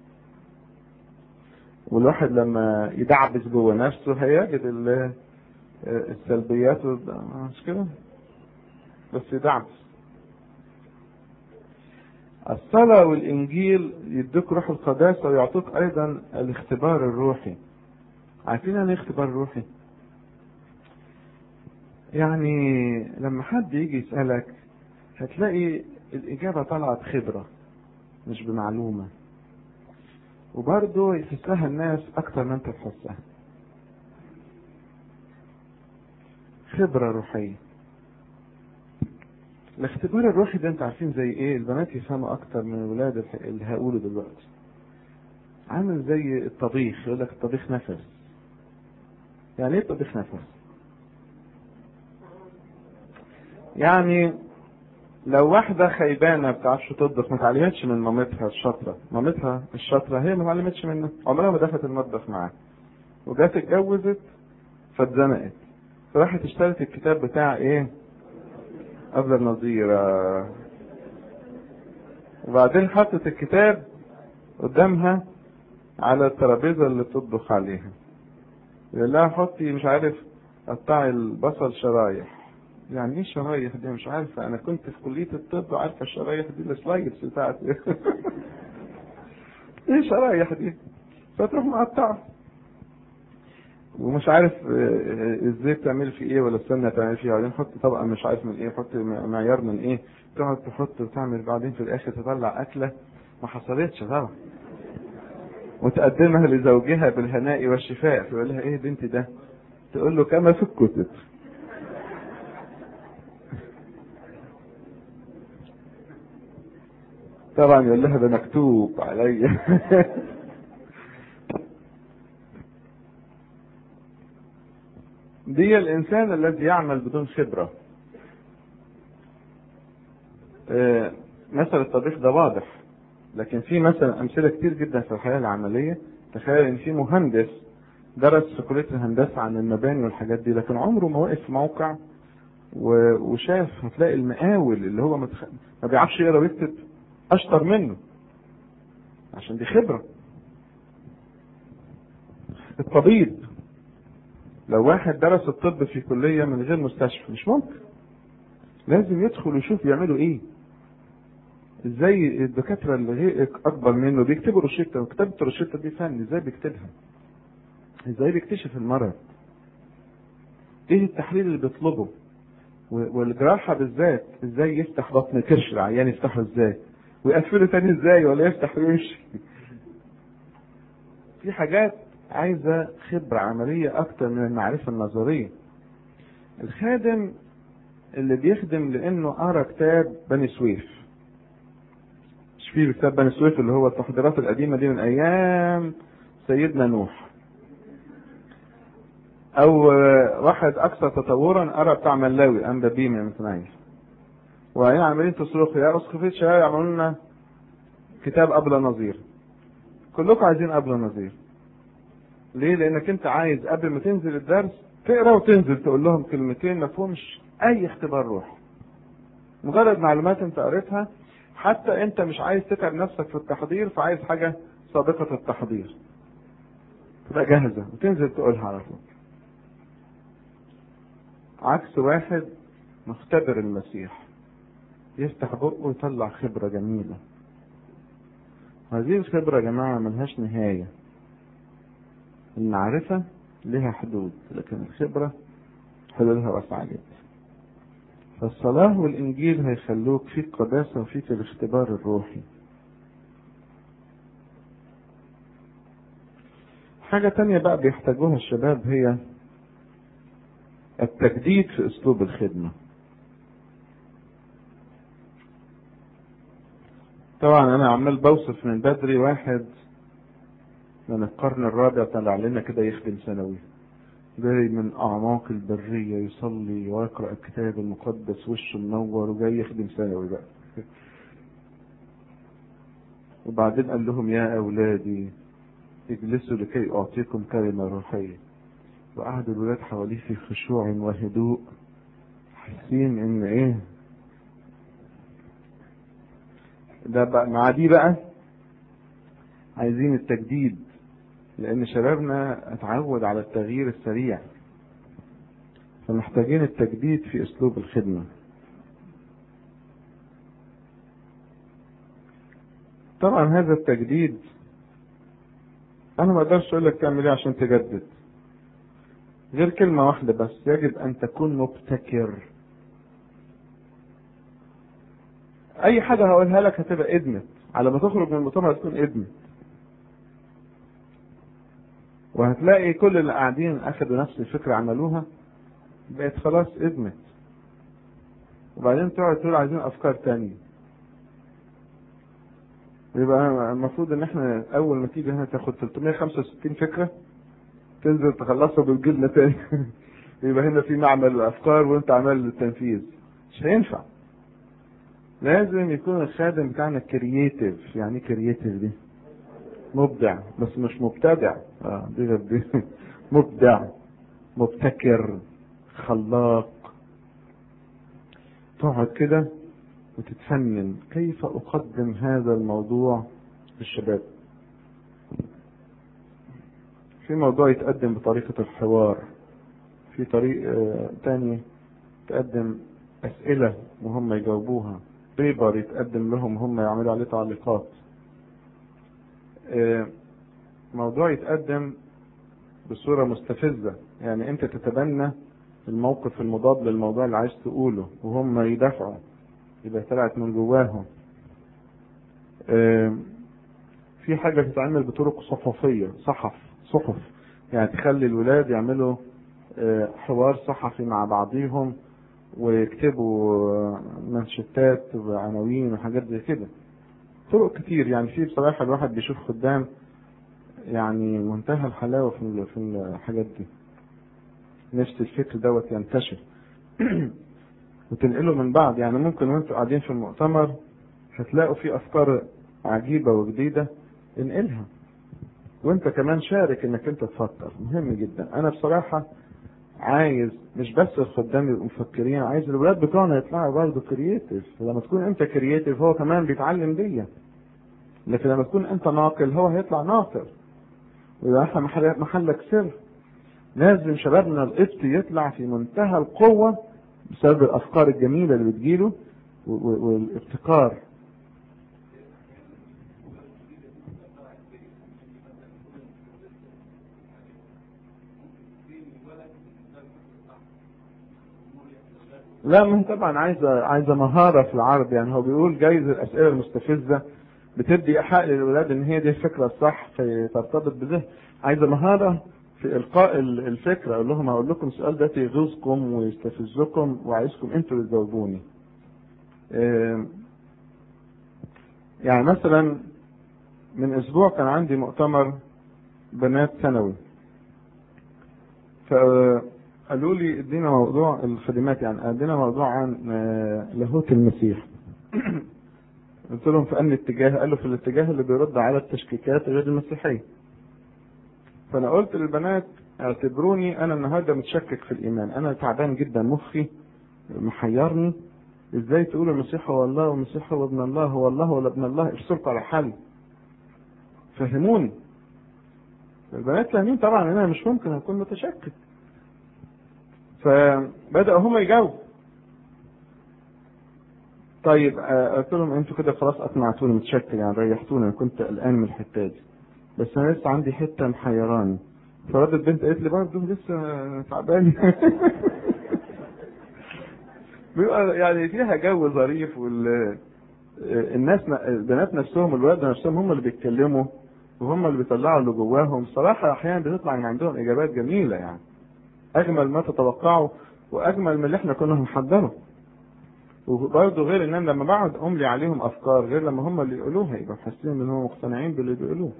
والواحد لما يدعبس جوه نفسه هيجد السلبيات مش كده بس يدعبس الصلاة والإنجيل يدوك روح القداسة ويعطوك أيضا الاختبار الروحي عارفين يعني اختبار روحي؟ يعني لما حد يجي يسألك هتلاقي الإجابة طلعت خبرة مش بمعلومة وبرضه يحسها الناس أكتر ما أنت تحسها خبرة روحية الاختبار الروحي ده انت عارفين زي ايه البنات يفهموا اكتر من الولاد اللي هقوله دلوقتي عامل زي الطبيخ يقول لك الطبيخ نفس يعني ايه الطبيخ نفس يعني لو واحدة خيبانة بتعرفش تطبخ ما اتعلمتش من مامتها الشاطرة مامتها الشاطرة هي ما اتعلمتش منها عمرها ما دخلت المطبخ معاها وجات اتجوزت فاتزنقت فراحت اشترت الكتاب بتاع ايه قبل النظيرة وبعدين حطت الكتاب قدامها على الترابيزة اللي بتطبخ عليها يقول لها حطي مش عارف قطعي البصل شرايح يعني ايه شرايح دي مش عارفة انا كنت في كلية الطب عارفة الشرايح دي السلايدز بتاعت ايه شرايح دي فتروح مقطعة ومش عارف ازاي تعمل في ايه ولا استنى تعمل فيه بعدين حط طبقه مش عارف من ايه حط معيار من ايه تقعد تحط وتعمل بعدين في الاخر تطلع اكله ما حصلتش طبعا وتقدمها لزوجها بالهناء والشفاء فيقول لها ايه بنتي ده تقول له كما في الكتب طبعا يقول لها ده مكتوب عليا دي الانسان الذي يعمل بدون خبره مثل الطبيخ ده واضح لكن في مثلا امثله كتير جدا في الحياه العمليه تخيل ان في مهندس درس في كليه الهندسه عن المباني والحاجات دي لكن عمره ما وقف في موقع وشاف هتلاقي المقاول اللي هو متخ... ما بيعرفش يقرا ويكتب اشطر منه عشان دي خبره الطبيب لو واحد درس الطب في كليه من غير مستشفى مش ممكن لازم يدخل ويشوف بيعملوا ايه ازاي الدكاتره اللي غير اكبر منه بيكتبوا روشته وكتابه الروشته دي فن ازاي بيكتبها ازاي بيكتشف المرض ايه التحليل اللي بيطلبه والجراحه بالذات ازاي يفتح بطن كرش العيان يفتحه ازاي ويقفله تاني ازاي ولا يفتح ويمشي في حاجات عايزه خبره عمليه اكتر من المعرفه النظريه الخادم اللي بيخدم لانه قرا كتاب بني سويف مش في كتاب بني سويف اللي هو التحضيرات القديمه دي من ايام سيدنا نوح او واحد اكثر تطورا قرا بتاع ملاوي انبا بيه من اسماعيل وبعدين عمالين تصرخوا يا اسقفيه شباب يعملوا لنا كتاب ابلة نظير كلكم عايزين ابلة نظير ليه لانك انت عايز قبل ما تنزل الدرس تقرا وتنزل تقول لهم كلمتين ما فيهمش اي اختبار روح مجرد معلومات انت قريتها حتى انت مش عايز تتعب نفسك في التحضير فعايز حاجه سابقه التحضير تبقى جاهزه وتنزل تقولها على طول عكس واحد مختبر المسيح يفتح بقه ويطلع خبرة جميلة هذه الخبرة يا جماعة ملهاش نهاية المعرفة لها حدود لكن الخبرة حدودها واسعة جدا فالصلاة والإنجيل هيخلوك فيك قداسة وفيك الاختبار الروحي حاجة تانية بقى بيحتاجوها الشباب هي التجديد في اسلوب الخدمة طبعا انا عمال بوصف من بدري واحد من القرن الرابع طلع لنا كده يخدم سنوي جاي من اعماق البرية يصلي ويقرأ الكتاب المقدس وشه منور وجاي يخدم سنوي بقى وبعدين قال لهم يا اولادي اجلسوا لكي اعطيكم كلمة روحية وقعدوا الولاد حواليه في خشوع وهدوء حاسين ان ايه ده بقى مع دي بقى عايزين التجديد لان شبابنا اتعود على التغيير السريع فمحتاجين التجديد في اسلوب الخدمة طبعا هذا التجديد انا ما اقدرش اقول لك تعمل ايه عشان تجدد غير كلمة واحدة بس يجب أن تكون مبتكر أي حاجة هقولها لك هتبقى إدمت على ما تخرج من المؤتمر هتكون إدمت وهتلاقي كل اللي قاعدين أخدوا نفس الفكرة عملوها بقت خلاص إدمت وبعدين تقعد تقول عايزين أفكار تانية يبقى المفروض إن إحنا أول ما تيجي هنا تاخد 365 فكرة تنزل تخلصها وتجيلنا تاني يبقى هنا في معمل الافكار وانت عمال التنفيذ مش هينفع لازم يكون الخادم بتاعنا كرييتيف يعني ايه كرييتيف دي مبدع بس مش مبتدع اه دي غير دي مبدع مبتكر خلاق تقعد كده وتتفنن كيف اقدم هذا الموضوع للشباب في موضوع يتقدم بطريقة الحوار في طريق آه تاني تقدم أسئلة وهم يجاوبوها بيبر يتقدم لهم هم يعملوا عليه تعليقات آه موضوع يتقدم بصورة مستفزة يعني انت تتبنى الموقف المضاد للموضوع اللي عايز تقوله وهم يدافعوا يبقى طلعت من جواهم في حاجة تتعمل بطرق صحفية صحف صحف يعني تخلي الولاد يعملوا حوار صحفي مع بعضيهم ويكتبوا منشتات وعناوين وحاجات زي كده طرق كتير يعني في بصراحة الواحد بيشوف خدام يعني منتهى الحلاوة في في الحاجات دي نفس الفكر دوت ينتشر وتنقله من بعض يعني ممكن وانتوا قاعدين في المؤتمر هتلاقوا في افكار عجيبة وجديدة انقلها وانت كمان شارك انك انت تفكر مهم جدا انا بصراحة عايز مش بس الخدام يبقوا مفكرين عايز الولاد بتوعنا يطلعوا برضه كرييتيف لما تكون انت كرييتيف هو كمان بيتعلم بيا لكن لما تكون انت ناقل هو هيطلع ناقل ويبقى احنا محل محلك سر لازم شبابنا القبط يطلع في منتهى القوة بسبب الافكار الجميلة اللي بتجيله والابتكار لا ما هي طبعا عايزه عايزه مهاره في العرض يعني هو بيقول جايز الاسئله المستفزه بتدي ايحاء للولاد ان هي دي الفكره الصح فترتبط بذهن عايزه مهاره في القاء الفكره اقول لهم هقول لكم السؤال ده يغيظكم ويستفزكم وعايزكم انتوا اللي تجاوبوني. يعني مثلا من اسبوع كان عندي مؤتمر بنات ثانوي. ف قالوا لي ادينا موضوع الخدمات يعني ادينا موضوع عن لاهوت المسيح قلت لهم في انهي اتجاه قالوا في الاتجاه اللي بيرد على التشكيكات غير المسيحيه فانا قلت للبنات اعتبروني انا النهارده متشكك في الايمان انا تعبان جدا مخي محيرني ازاي تقولوا المسيح هو الله والمسيح هو ابن الله هو الله ولا ابن الله ارسلكم على حل فهموني البنات فاهمين طبعا ان انا مش ممكن اكون متشكك فبدأوا هم يجاوبوا طيب قلت لهم انتوا كده خلاص اقنعتوني متشكر يعني ريحتوني انا كنت قلقان من الحته دي بس انا لسه عندي حته محيراني فردت بنت قالت لي برضه لسه تعبان بيبقى يعني فيها جو ظريف وال الناس البنات نفسهم الولاد نفسهم هم اللي بيتكلموا وهم اللي بيطلعوا اللي جواهم صراحه احيانا بتطلع من عندهم اجابات جميله يعني اجمل ما تتوقعوا واجمل من اللي احنا كنا محضره وبرضه غير ان انا لما بقعد املي عليهم افكار غير لما هم اللي يقولوها يبقوا حاسين ان هم مقتنعين باللي بيقولوه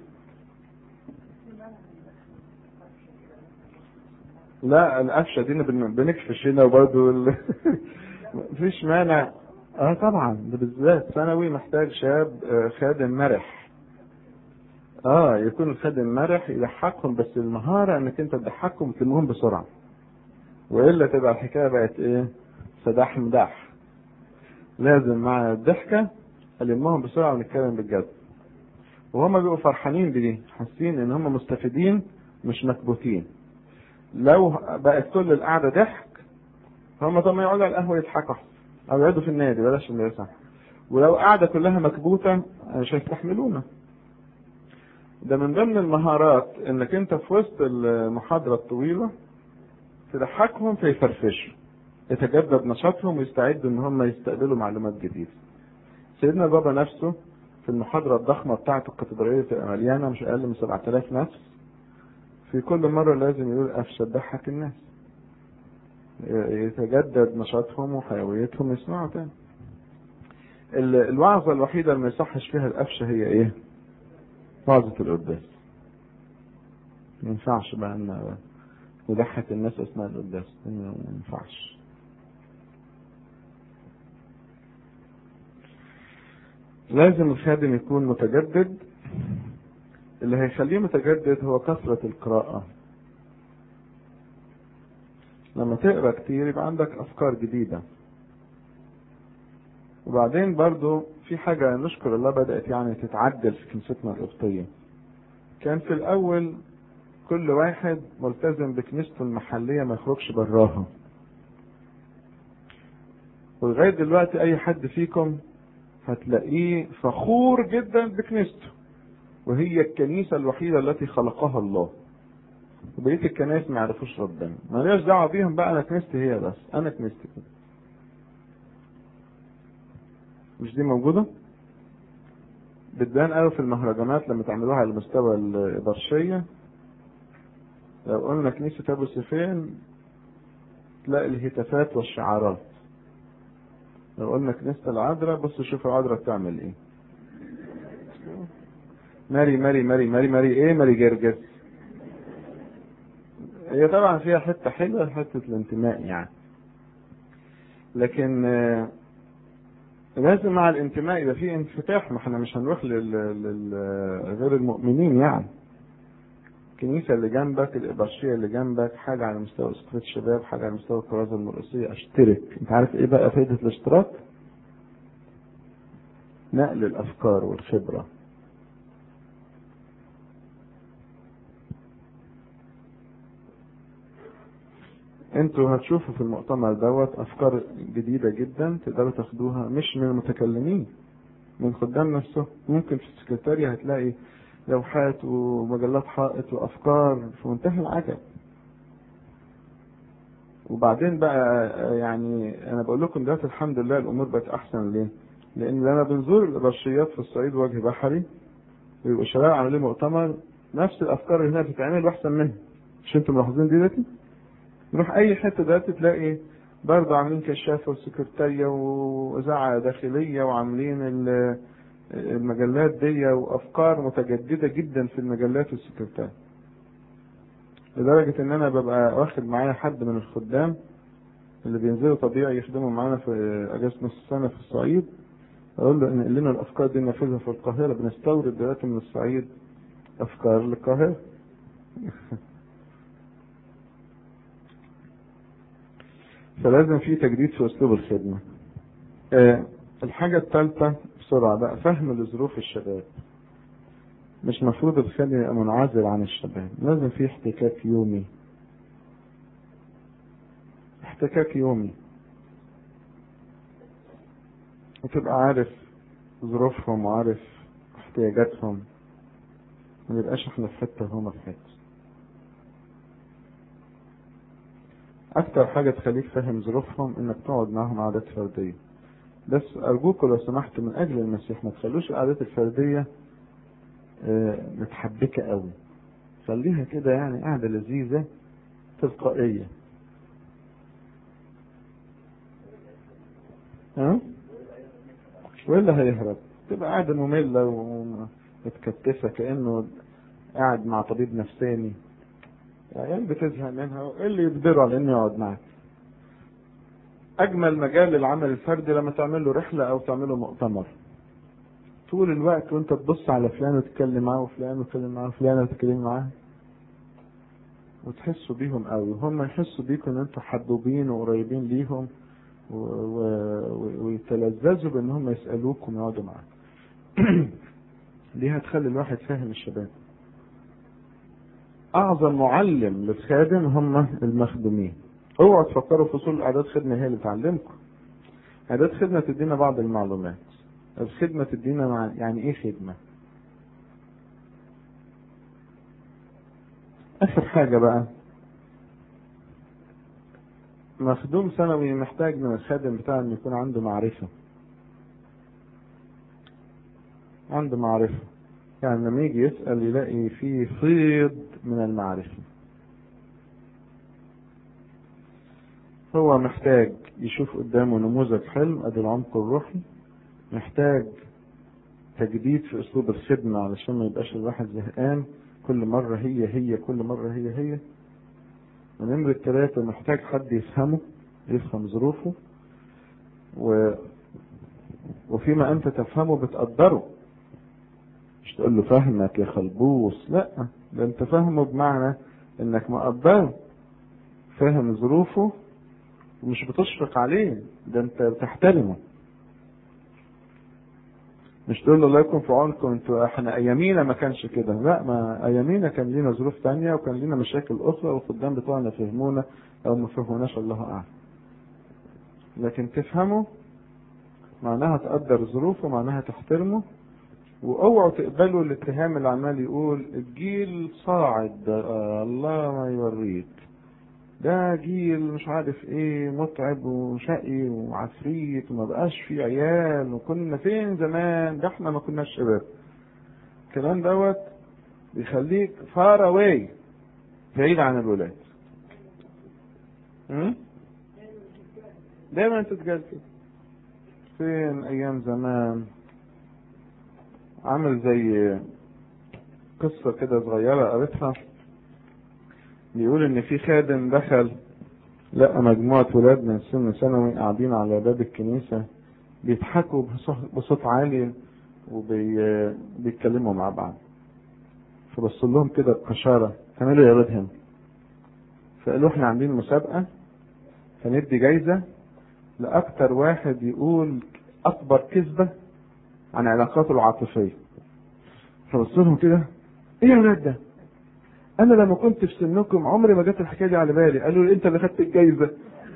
لا القفشه دي بنكفش هنا وبرضه ال... مفيش مانع اه طبعا ده بالذات ثانوي محتاج شاب خادم مرح اه يكون الخادم مرح يضحكهم بس المهاره انك انت تضحكهم وتلمهم بسرعه والا تبقى الحكايه بقت ايه سداح مداح لازم مع الضحكه المهم بسرعه ونتكلم بالجد وهم بيبقوا فرحانين بدي حاسين ان هم مستفيدين مش مكبوتين لو بقت كل القعده ضحك هم طب ما يقعدوا على القهوه يضحكوا او يقعدوا في النادي بلاش المدرسه ولو قاعده كلها مكبوته مش هيستحملونا ده من ضمن المهارات انك انت في وسط المحاضره الطويله تضحكهم فيفرفشوا يتجدد نشاطهم ويستعدوا ان هم يستقبلوا معلومات جديده سيدنا بابا نفسه في المحاضره الضخمه بتاعته الكاتدرائيه تبقى مليانه مش اقل من 7000 نفس في كل مره لازم يقول قفشه تضحك الناس يتجدد نشاطهم وحيويتهم يسمعوا تاني الوعظه الوحيده اللي ما يصحش فيها القفشه هي ايه؟ وعظة القداس ما ينفعش بقى ان نضحك الناس اثناء القداس ما ينفعش لازم الخادم يكون متجدد اللي هيخليه متجدد هو كثرة القراءة لما تقرا كتير يبقى عندك افكار جديدة وبعدين برضو في حاجة نشكر الله بدأت يعني تتعدل في كنيستنا القبطية كان في الأول كل واحد ملتزم بكنيسته المحلية ما يخرجش براها ولغاية دلوقتي أي حد فيكم هتلاقيه فخور جدا بكنيسته وهي الكنيسة الوحيدة التي خلقها الله وبقيه الكنائس ما يعرفوش ربنا ماليش دعوه بيهم بقى انا كنيستي هي بس انا كنيستي كده مش دي موجوده بتبان قوي في المهرجانات لما تعملوها على المستوى الإبرشية لو قلنا كنيسة أبو سفين تلاقي الهتافات والشعارات لو قلنا كنيسة العذراء بص شوف العذراء بتعمل ايه ماري ماري ماري ماري ماري ايه ماري جرجس هي طبعا فيها حتة حلوة حتة الانتماء يعني لكن لازم مع الانتماء يبقى في انفتاح ما احنا مش هنروح لل... لل... غير المؤمنين يعني الكنيسة اللي جنبك الإبرشية اللي جنبك حاجة على مستوى أسقفة الشباب حاجة على مستوى الكرازة المرقسية اشترك انت عارف ايه بقى فايدة الاشتراك نقل الأفكار والخبرة انتوا هتشوفوا في المؤتمر دوت افكار جديدة جدا تقدروا تاخدوها مش من المتكلمين من خدام نفسهم ممكن في السكرتارية هتلاقي لوحات ومجلات حائط وافكار في منتهى العجب وبعدين بقى يعني انا بقول لكم دلوقتي الحمد لله الامور بقت احسن ليه؟ لان لما بنزور الابرشيات في الصعيد وجه بحري ويبقوا الشباب عاملين مؤتمر نفس الافكار اللي هنا بتتعمل واحسن منها مش انتم ملاحظين دي دلوقتي؟ نروح اي حته دلوقتي تلاقي برضه عاملين كشافه وسكرتاريه واذاعه داخليه وعاملين المجلات دي وافكار متجدده جدا في المجلات والسكرتاريه لدرجه ان انا ببقى واخد معايا حد من الخدام اللي بينزلوا طبيعي يخدموا معانا في اجازه نص السنه في الصعيد اقول له انقل لنا الافكار دي ننفذها في القاهره بنستورد دلوقتي من الصعيد افكار للقاهره فلازم في تجديد في اسلوب الخدمه أه الحاجه الثالثه بسرعه بقى فهم لظروف الشباب مش مفروض الخادم يبقى منعزل عن الشباب لازم في احتكاك يومي احتكاك يومي وتبقى عارف ظروفهم وعارف احتياجاتهم ما نبقاش احنا في حته وهما في حته اكتر حاجة تخليك فاهم ظروفهم انك تقعد معاهم عادات فردية بس ارجوكوا لو سمحت من اجل المسيح ما تخلوش العادات الفردية اه متحبكة قوي خليها كده يعني قاعدة لذيذة تلقائية ها ولا هيهرب تبقى قاعدة مملة ومتكتفة كأنه قاعد مع طبيب نفساني يعني بتزهق منها وايه اللي يجبره على انه يقعد معاك اجمل مجال للعمل الفردي لما تعمل له رحله او تعمل له مؤتمر طول الوقت وانت تبص على فلان وتتكلم معاه وفلان وتتكلم معاه وفلان وتتكلم معاه وتحسوا بيهم قوي وهم يحسوا بيكم ان انتوا حبوبين وقريبين ليهم و... و... ويتلذذوا بان هم يسالوكم ويقعدوا معاك دي هتخلي الواحد فاهم الشباب اعظم معلم للخادم هم المخدومين اوعوا تفكروا فصول اعداد خدمه هي اللي تعلمكم اعداد خدمه تدينا بعض المعلومات الخدمه تدينا مع... يعني ايه خدمه اخر حاجه بقى مخدوم ثانوي محتاج من الخادم بتاعه انه يكون عنده معرفه عنده معرفه يعني لما يجي يسأل يلاقي فيه فيض من المعرفة هو محتاج يشوف قدامه نموذج حلم ادي العمق الروحي محتاج تجديد في اسلوب الخدمة علشان ما يبقاش الواحد زهقان كل مرة هي هي كل مرة هي هي ونمرة ثلاثة محتاج حد يفهمه يفهم ظروفه و... وفيما انت تفهمه بتقدره مش تقول له فهمك يا خلبوس لا ده انت فاهمه بمعنى انك مقدره فاهم ظروفه ومش بتشفق عليه ده انت بتحترمه مش تقول له الله يكون في عونكم انتوا احنا ايامينا ما كانش كده لا ما ايامينا كان لينا ظروف تانية وكان لينا مشاكل اخرى والخدام بتوعنا فهمونا او ما فهموناش الله اعلم لكن تفهمه معناها تقدر ظروفه معناها تحترمه واوعوا تقبلوا الاتهام اللي عمال يقول الجيل صاعد ده آه الله ما يوريك ده جيل مش عارف ايه متعب وشقي وعفريت وما بقاش فيه عيال وكنا فين زمان ده احنا ما كناش شباب الكلام دوت بيخليك فار اواي بعيد عن الولاد م? دايما تتقال كده فين ايام زمان عامل زي قصة كده صغيرة قريتها بيقول ان في خادم دخل لقى مجموعة ولاد من سن ثانوي قاعدين على باب الكنيسة بيضحكوا بصوت عالي وبيتكلموا مع بعض فبص لهم كده بقشارة تعملوا يا ولاد هنا فقالوا احنا عاملين مسابقة هندي جايزة لأكتر واحد يقول أكبر كذبة عن علاقاته العاطفية فبص لهم كده ايه يا ولاد ده؟ انا لما كنت في سنكم عمري ما جت الحكايه دي على بالي قالوا لي انت اللي خدت الجايزه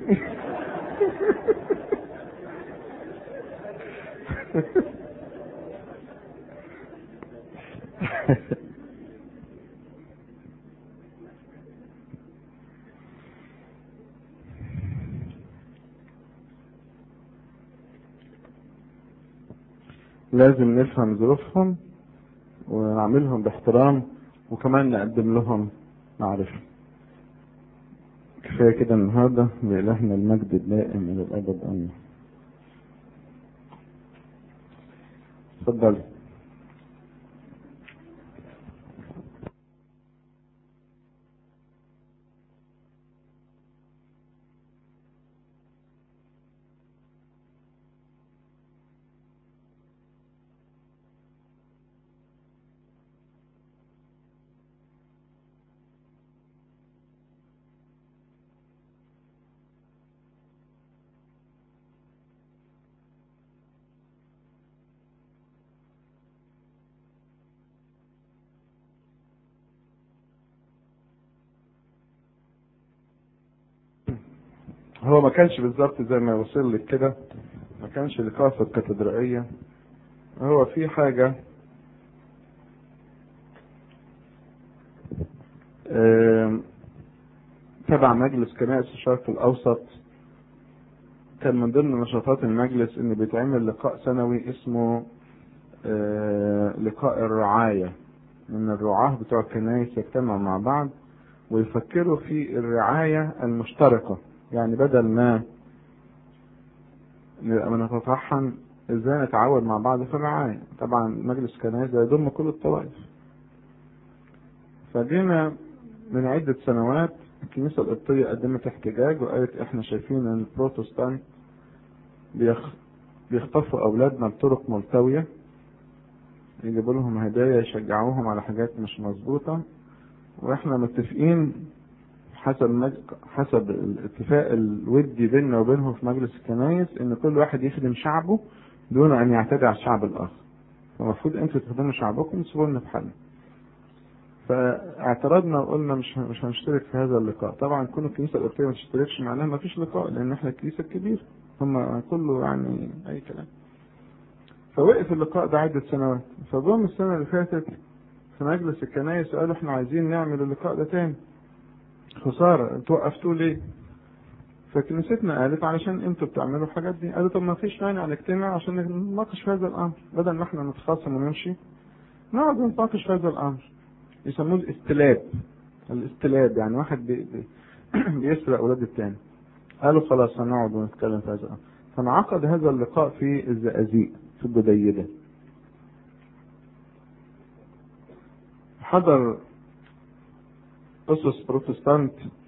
لازم نفهم ظروفهم ونعملهم باحترام وكمان نقدم لهم معرفة كفاية كده النهاردة لإلهنا المجد الدائم إلى الأبد آمين اتفضل هو ما كانش بالظبط زي ما وصل لك كده ما كانش لقاء في الكاتدرائية هو في حاجة تبع مجلس كنائس الشرق الأوسط كان من ضمن نشاطات المجلس إن بيتعمل لقاء سنوي اسمه لقاء الرعاية إن الرعاة بتوع الكنائس يجتمعوا مع بعض ويفكروا في الرعاية المشتركة يعني بدل ما نبقى بنتطحن ازاي نتعاون مع بعض في الرعاية طبعا مجلس كنائس يضم كل الطوائف فجينا من عدة سنوات الكنيسة القبطية قدمت احتجاج وقالت احنا شايفين ان البروتستانت بيخ... بيخطفوا اولادنا بطرق ملتوية يجيبوا لهم هدايا يشجعوهم على حاجات مش مظبوطة واحنا متفقين حسب مج... حسب الاتفاق الودي بيننا وبينهم في مجلس الكنايس ان كل واحد يخدم شعبه دون ان يعتدي على الشعب الاخر فالمفروض انتوا تخدموا شعبكم تسيبوا لنا في حالنا فاعترضنا وقلنا مش مش هنشترك في هذا اللقاء طبعا كون الكنيسه القبطيه ما تشتركش معناها ما فيش لقاء لان احنا الكنيسه الكبيره هم كله يعني اي كلام فوقف اللقاء ده عده سنوات فجم السنه اللي فاتت في مجلس الكنايس قالوا احنا عايزين نعمل اللقاء ده تاني خسارة انتوا وقفتوه ليه؟ فكنيستنا قالت علشان انتوا بتعملوا الحاجات دي قالوا طب ما فيش مانع نجتمع عشان نناقش في هذا الامر بدل ما احنا نتخاصم ونمشي نقعد نتناقش في هذا الامر يسموه الاستلاب الاستلاب يعني واحد بي بي بيسرق اولاد التاني قالوا خلاص هنقعد ونتكلم في هذا الامر فانعقد هذا اللقاء في الزقازيق في الجديدة حضر أسس بروتستانت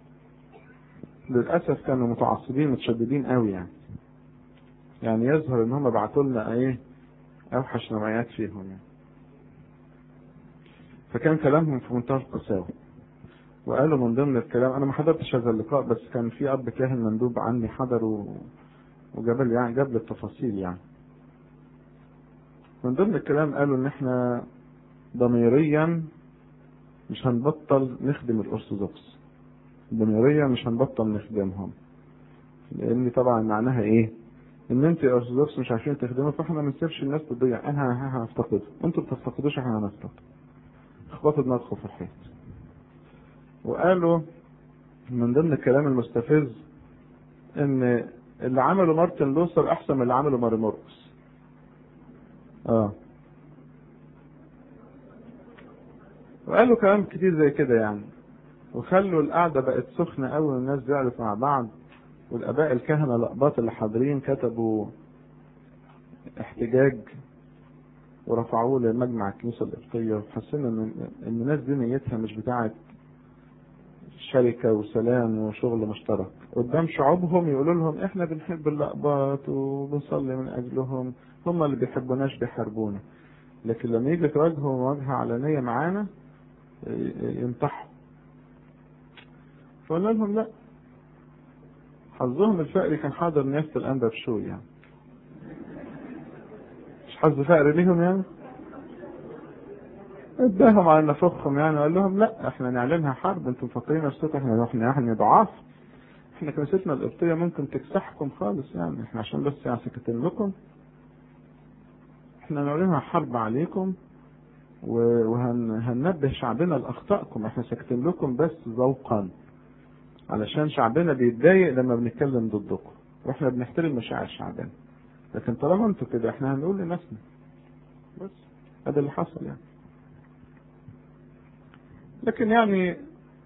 للأسف كانوا متعصبين متشددين قوي يعني يعني يظهر ان هم بعتوا لنا ايه اوحش نوعيات فيهم يعني فكان كلامهم في منتهى القساوة وقالوا من ضمن الكلام انا ما حضرتش هذا اللقاء بس كان في اب كاهن مندوب عني حضر و... وجاب لي يعني جاب لي التفاصيل يعني من ضمن الكلام قالوا ان احنا ضميريا مش هنبطل نخدم الارثوذكس ضميريا مش هنبطل نخدمهم لان طبعا معناها ايه ان انت يا ارثوذكس مش عارفين تخدموا فاحنا ما نسيبش الناس تضيع احنا هنفتقد انتوا ما بتفتقدوش احنا هنفتقد اخبطوا دماغكم في الحيط وقالوا من ضمن الكلام المستفز ان اللي عمله مارتن لوثر احسن من اللي عمله ماري موركس اه وقالوا كلام كتير زي كده يعني وخلوا القعده بقت سخنه قوي والناس زعلت مع بعض والاباء الكهنه الاقباط اللي حاضرين كتبوا احتجاج ورفعوه لمجمع الكنيسه القبطيه وحسينا ان ان الناس دي نيتها مش بتاعه شركه وسلام وشغل مشترك قدام شعوبهم يقولوا لهم احنا بنحب الاقباط وبنصلي من اجلهم هم اللي بيحبوناش بيحاربونا لكن لما يجي تواجهوا مواجهه علنيه معانا ينطحوا فقلنا لهم لا حظهم الفقري كان حاضر نيافة الأنبا بشوي يعني مش حظ فقري ليهم يعني اداهم على نفخهم يعني وقال لهم لا احنا نعلنها حرب انتم مفكرين نفسكم احنا احنا احنا ضعاف احنا كنيستنا القبطية ممكن تكسحكم خالص يعني احنا عشان بس يعني سكتين لكم احنا نعلنها حرب عليكم وهننبه شعبنا لاخطائكم احنا ساكتين لكم بس ذوقا علشان شعبنا بيتضايق لما بنتكلم ضدكم واحنا بنحترم مشاعر شعبنا لكن طالما انتوا كده احنا هنقول لناسنا بس هذا اللي حصل يعني لكن يعني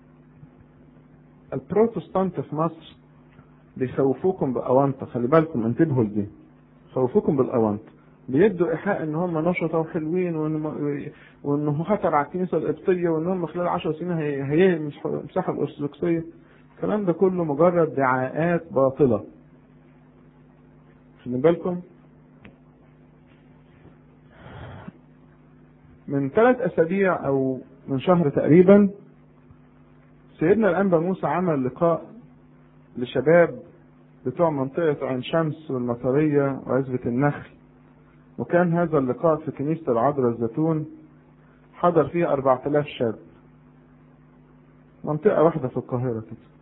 البروتستانت في مصر بيخوفوكم بأونطة خلي بالكم انتبهوا لدي خوفوكم بالأونطة بيدوا إيحاء إن هم نشطة وحلوين وإن وإنه خطر على الكنيسة القبطية وإن هم خلال 10 سنين هيمسحوا الأرثوذكسية الكلام ده كله مجرد دعاءات باطلة خلي بالكم من ثلاث أسابيع أو من شهر تقريبا سيدنا الأنبا موسى عمل لقاء لشباب بتوع منطقة عين شمس والمطرية وعزبة النخل وكان هذا اللقاء في كنيسة العذراء الزيتون حضر فيه 4000 شاب منطقة واحدة في القاهرة كده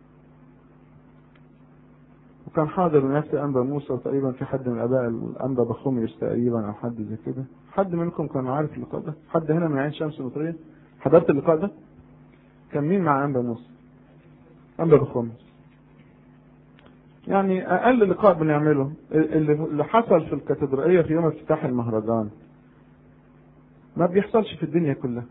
وكان حاضر نفس أنبا موسى وتقريبا في حد من الآباء الأنبا بخوميوس تقريبا أو حد زي كده حد منكم كان عارف اللقاء ده حد هنا من عين شمس المطرية حضرت اللقاء ده كان مين مع أنبا موسى أنبا بخوميوس يعني أقل لقاء بنعمله اللي حصل في الكاتدرائية في يوم افتتاح المهرجان ما بيحصلش في الدنيا كلها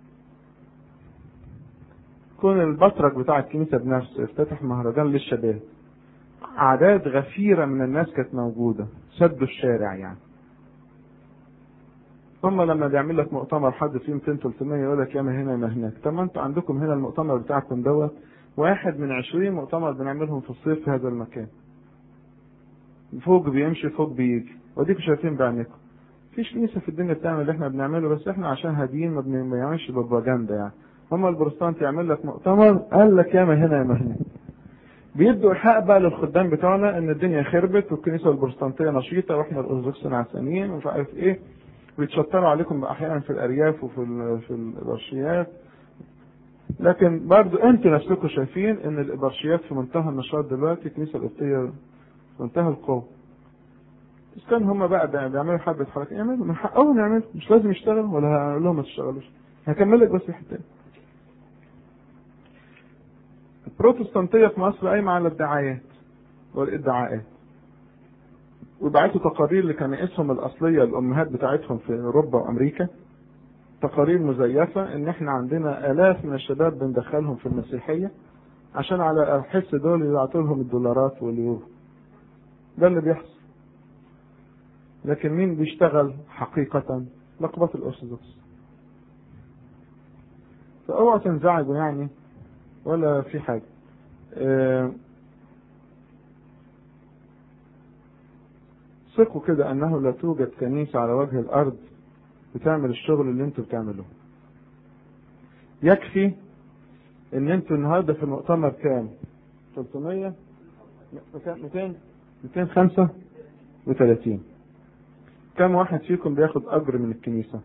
كون البطرك بتاع الكنيسة بنفسه افتتح مهرجان للشباب أعداد غفيرة من الناس كانت موجودة سدوا الشارع يعني ثم لما بيعمل لك مؤتمر حد فيه 200 300 يقول لك ياما هنا ياما هناك طب ما انتوا عندكم هنا المؤتمر بتاعكم دوت واحد من 20 مؤتمر بنعملهم في الصيف في هذا المكان فوق بيمشي فوق بيجي وديكوا شايفين بعينكم مفيش كنيسة في الدنيا بتعمل اللي احنا بنعمله بس احنا عشان هاديين ما بنعملش بروباجندا يعني هما البروتستانت يعمل لك مؤتمر قال لك ياما هنا ياما هنا بيدوا ايحاء بقى للخدام بتوعنا ان الدنيا خربت والكنيسه البروتستانتيه نشيطه واحنا الارثوذكس نعسانين ومش عارف ايه ويتشطروا عليكم احيانا في الارياف وفي في الابرشيات لكن برضو انتوا نفسكم شايفين ان الابرشيات في منتهى النشاط دلوقتي الكنيسه القبطيه في منتهى القوه بس كان هم بقى بيعملوا حبه حركات يعملوا من حقهم يعملوا مش لازم يشتغلوا ولا هقول لهم ما تشتغلوش هكمل لك بس الحته البروتستانتية في مصر قايمة على الدعايات والادعاءات وبعتوا تقارير لكنائسهم الأصلية الأمهات بتاعتهم في أوروبا وأمريكا تقارير مزيفة إن إحنا عندنا آلاف من الشباب بندخلهم في المسيحية عشان على الحس دول يبعتوا لهم الدولارات واليورو ده اللي بيحصل لكن مين بيشتغل حقيقة لقبة الأرثوذكس فاوعوا تنزعجوا يعني ولا في حاجة أه ثقوا كده انه لا توجد كنيسة على وجه الارض بتعمل الشغل اللي انتوا بتعملوه يكفي ان انتوا النهارده في المؤتمر كام 300 200 235 كم واحد فيكم بياخد اجر من الكنيسة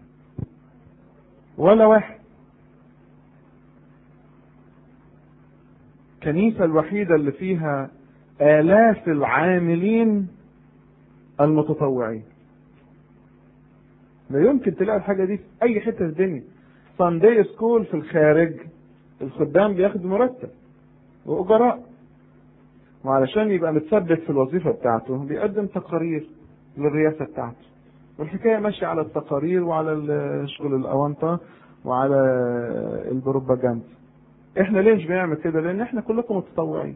ولا واحد الكنيسة الوحيدة اللي فيها آلاف العاملين المتطوعين لا يمكن تلاقي الحاجة دي في أي حتة في الدنيا ساندي سكول في الخارج الخدام بياخدوا مرتب وأجراء وعلشان يبقى متثبت في الوظيفة بتاعته بيقدم تقارير للرئاسة بتاعته والحكاية ماشية على التقارير وعلى شغل الأونطة وعلى البروباجندا احنا ليه مش بنعمل كده لان احنا كلكم متطوعين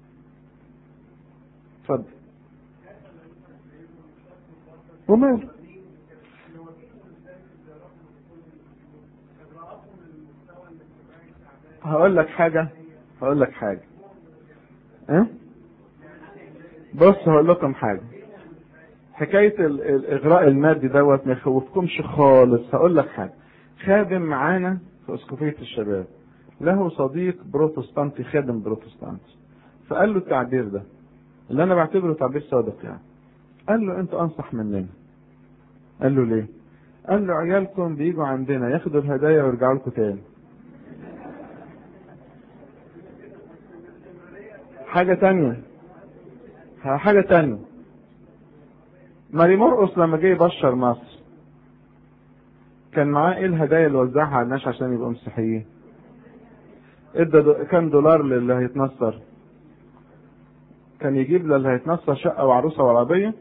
اتفضل ومال هقول لك حاجة هقول لك حاجة اه؟ بص هقول لكم حاجة حكاية الإغراء المادي دوت ما يخوفكمش خالص هقول لك حاجة خادم معانا في اسقفية الشباب له صديق بروتستانتي خادم بروتستانتي فقال له التعبير ده اللي انا بعتبره تعبير صادق يعني قال له انت انصح مننا قال له ليه قال له عيالكم بيجوا عندنا ياخدوا الهدايا ويرجعوا لكم تاني حاجة تانية حاجة تانية ماري مرقص لما جه يبشر مصر كان معاه ايه الهدايا اللي وزعها على الناس عشان يبقوا مسيحيين ادى دو... كام دولار للي هيتنصر كان يجيب للي هيتنصر شقة وعروسة وعربية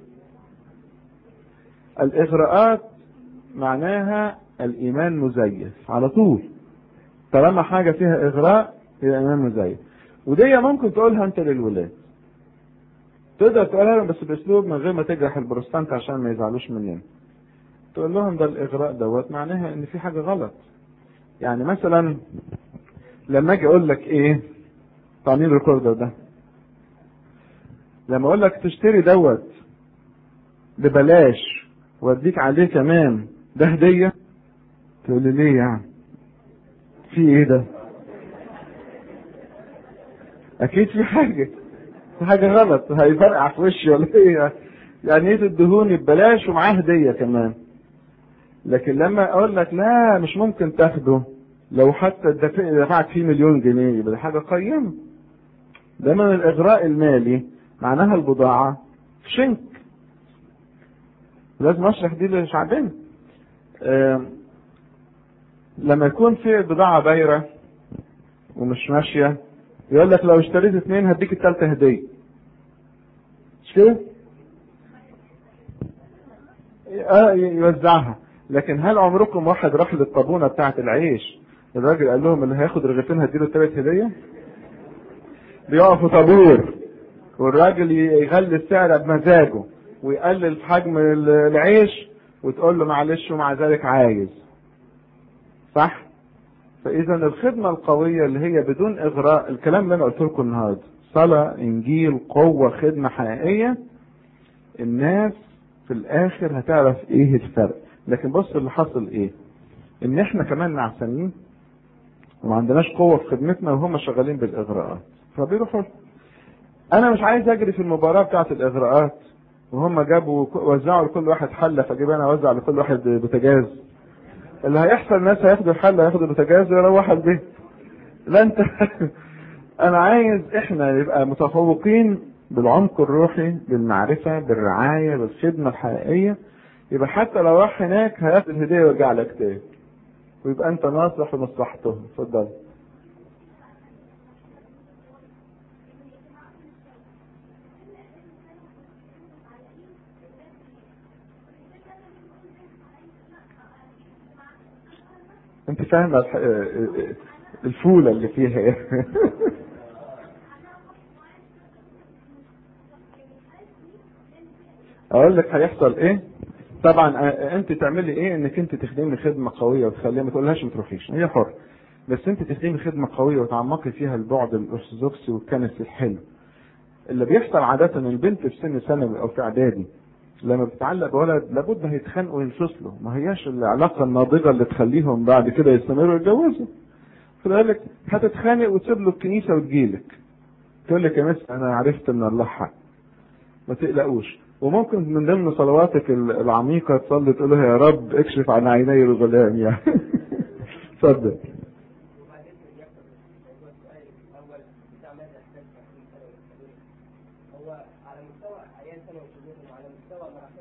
الإغراءات معناها الإيمان مزيف على طول طالما حاجة فيها إغراء يبقى إيمان مزيف ودي ممكن تقولها أنت للولاد تقدر تقولها لهم بس بأسلوب من غير ما تجرح البروستانت عشان ما يزعلوش مننا تقول لهم ده الإغراء دوت معناها إن في حاجة غلط يعني مثلا لما اجي اقول لك ايه تعميل ريكوردر ده لما اقول لك تشتري دوت ببلاش واديك عليه كمان ده هديه تقول لي ليه يعني في ايه ده اكيد في حاجه في حاجه غلط هيفرقع في وشي ولا ايه يعني ايه تدهوني ببلاش ومعاه هديه كمان لكن لما اقول لك لا مش ممكن تاخده لو حتى دفعت فيه مليون جنيه يبقى حاجة قيمة دايما الإغراء المالي معناها البضاعة شنك لازم أشرح دي لشعبنا أه لما يكون في بضاعة بايرة ومش ماشية يقول لك لو اشتريت اثنين هديك التالتة هدية مش كده؟ اه يوزعها لكن هل عمركم واحد راح للطابونة بتاعة العيش الراجل قال لهم اللي هياخد رغيفين هديله ثلاث هديه بيقفوا طابور والراجل يغلي السعر بمزاجه ويقلل في حجم العيش وتقول له معلش ومع ذلك عايز صح فاذا الخدمه القويه اللي هي بدون اغراء الكلام اللي انا قلت لكم النهارده صلاه انجيل قوه خدمه حقيقيه الناس في الاخر هتعرف ايه الفرق لكن بص اللي حصل ايه ان احنا كمان نعسانين وما عندناش قوه في خدمتنا وهم شغالين بالاغراءات فبيروحوا انا مش عايز اجري في المباراه بتاعه الاغراءات وهم جابوا وزعوا لكل واحد حله فاجيب انا اوزع لكل واحد بوتاجاز اللي هيحصل ناس هياخدوا الحله هياخدوا البوتاجاز ويروحوا البيت لا انت انا عايز احنا نبقى متفوقين بالعمق الروحي بالمعرفه بالرعايه بالخدمه الحقيقيه يبقى حتى لو راح هناك هياخد الهديه ويرجع لك تاني ويبقى انت ناصح لمصلحتهم اتفضل انت فاهم الفولة اللي فيها اقول لك هيحصل ايه طبعا انت تعملي ايه انك انت تخدمي خدمه قويه وتخليها ما تقولهاش ما تروحيش هي حر بس انت تخدمي خدمه قويه وتعمقي فيها البعد الارثوذكسي والكنسي الحلو اللي بيحصل عاده ان البنت في سن ثانوي او في اعدادي لما بتتعلق بولد لابد هيتخانقوا وينفصلوا ما هياش العلاقه الناضجه اللي تخليهم بعد كده يستمروا يتجوزوا فذلك هتتخانق وتسيب له الكنيسه وتجيلك تقول لك يا مس انا عرفت ان الله حق ما تقلقوش وممكن من ضمن صلواتك العميقة تصلي تقول يا رب اكشف عن عيني الغلام يعني اتفضل هو على مستوى عيال ثانوي وشباب وعلى مستوى مراحل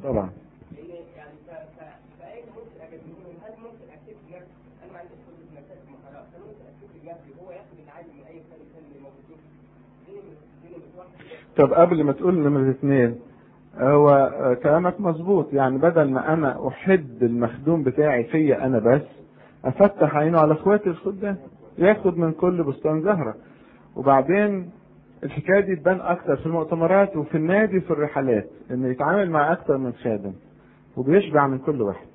طبعا لان يعني ف ف فاين ممكن اجدهم هل ممكن اكتب نفسي انا ما عنديش قدره مسافه مهارات هل ممكن اكتب نفسي وهو ياخد العادي من اي فن فن اللي موجودين دي دي متوحد طب قبل ما تقول نمرة اثنين هو آه، كلامك مظبوط يعني بدل ما انا احد المخدوم بتاعي فيا انا بس افتح عينه على اخواتي الخدام ياخد من كل بستان زهرة وبعدين الحكايه دي تبان اكتر في المؤتمرات وفي النادي في الرحلات انه يتعامل مع اكتر من خادم وبيشبع من كل واحد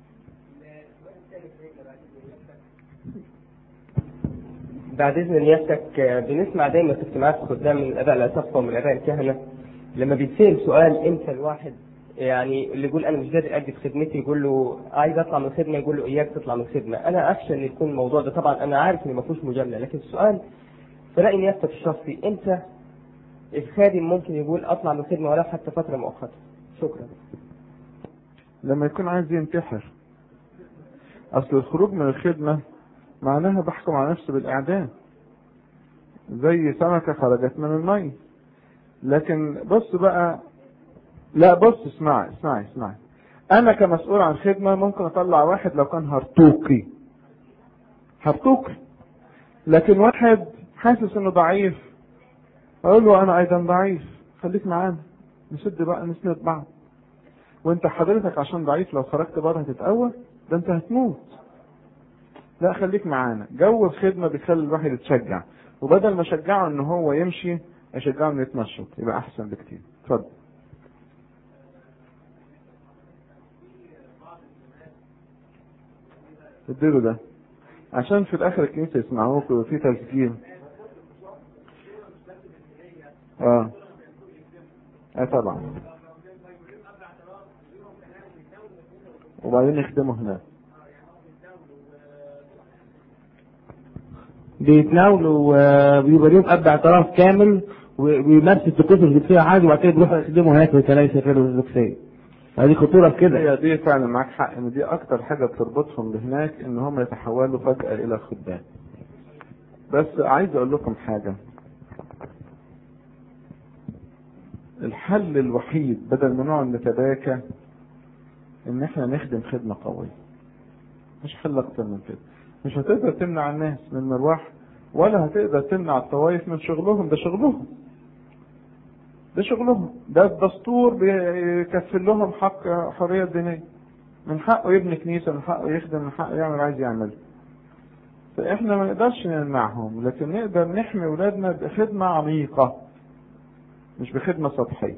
بعد اذن نيابتك آه، بنسمع دايما في اجتماعات الخدام من الاباء الاساقفه ومن الاباء الكهنه لما بيتسال سؤال امتى الواحد يعني اللي يقول انا مش قادر ادي في خدمتي يقول له عايز اطلع من الخدمه يقول له اياك تطلع من الخدمه انا اخشى ان يكون الموضوع ده طبعا انا عارف ان ما فيهوش مجامله لكن السؤال في راي نيابتك الشخصي امتى الخادم ممكن يقول اطلع من الخدمه ولو حتى فتره مؤقته شكرا لما يكون عايز ينتحر اصل الخروج من الخدمة معناها بحكم على نفسي بالاعدام زي سمكة خرجت من المية لكن بص بقى لا بص اسمعي اسمعي اسمعي انا كمسؤول عن خدمة ممكن اطلع واحد لو كان هرطوقي هرطوقي لكن واحد حاسس انه ضعيف اقول له انا ايضا ضعيف خليك معانا نسد بقى نسند بعض وانت حضرتك عشان ضعيف لو خرجت بره هتتقوى ده انت هتموت لا خليك معانا جو الخدمه بيخلي الواحد يتشجع وبدل ما اشجعه ان هو يمشي اشجعه انه يتنشط يبقى احسن بكتير اتفضل اديله ده عشان في الاخر الكنيسه يسمعوك وفي تسجيل اه اه طبعا وبعدين يخدموا هناك بيتناولوا آه، بيبقى ليهم اب اعتراف كامل وبيمارس الطقوس القدسيه عادي وبعد كده بيروحوا يخدموا هناك في الكنائس الارثوذكسيه. هذه خطوره في كده. هي دي فعلا معاك حق ان دي اكتر حاجه بتربطهم بهناك ان هم يتحولوا فجاه الى خدام بس عايز اقول لكم حاجه الحل الوحيد بدل ما نقعد نتباكى ان احنا نخدم خدمه قويه مش حل اكتر من كده مش هتقدر تمنع الناس من مروح ولا هتقدر تمنع الطوائف من شغلهم ده شغلهم ده شغلهم ده الدستور بيكفل لهم حق حريه دينيه من حقه يبني كنيسه من حقه يخدم من حقه يعمل عايز يعمله فاحنا ما نقدرش نمنعهم لكن نقدر نحمي اولادنا بخدمه عميقه مش بخدمه سطحيه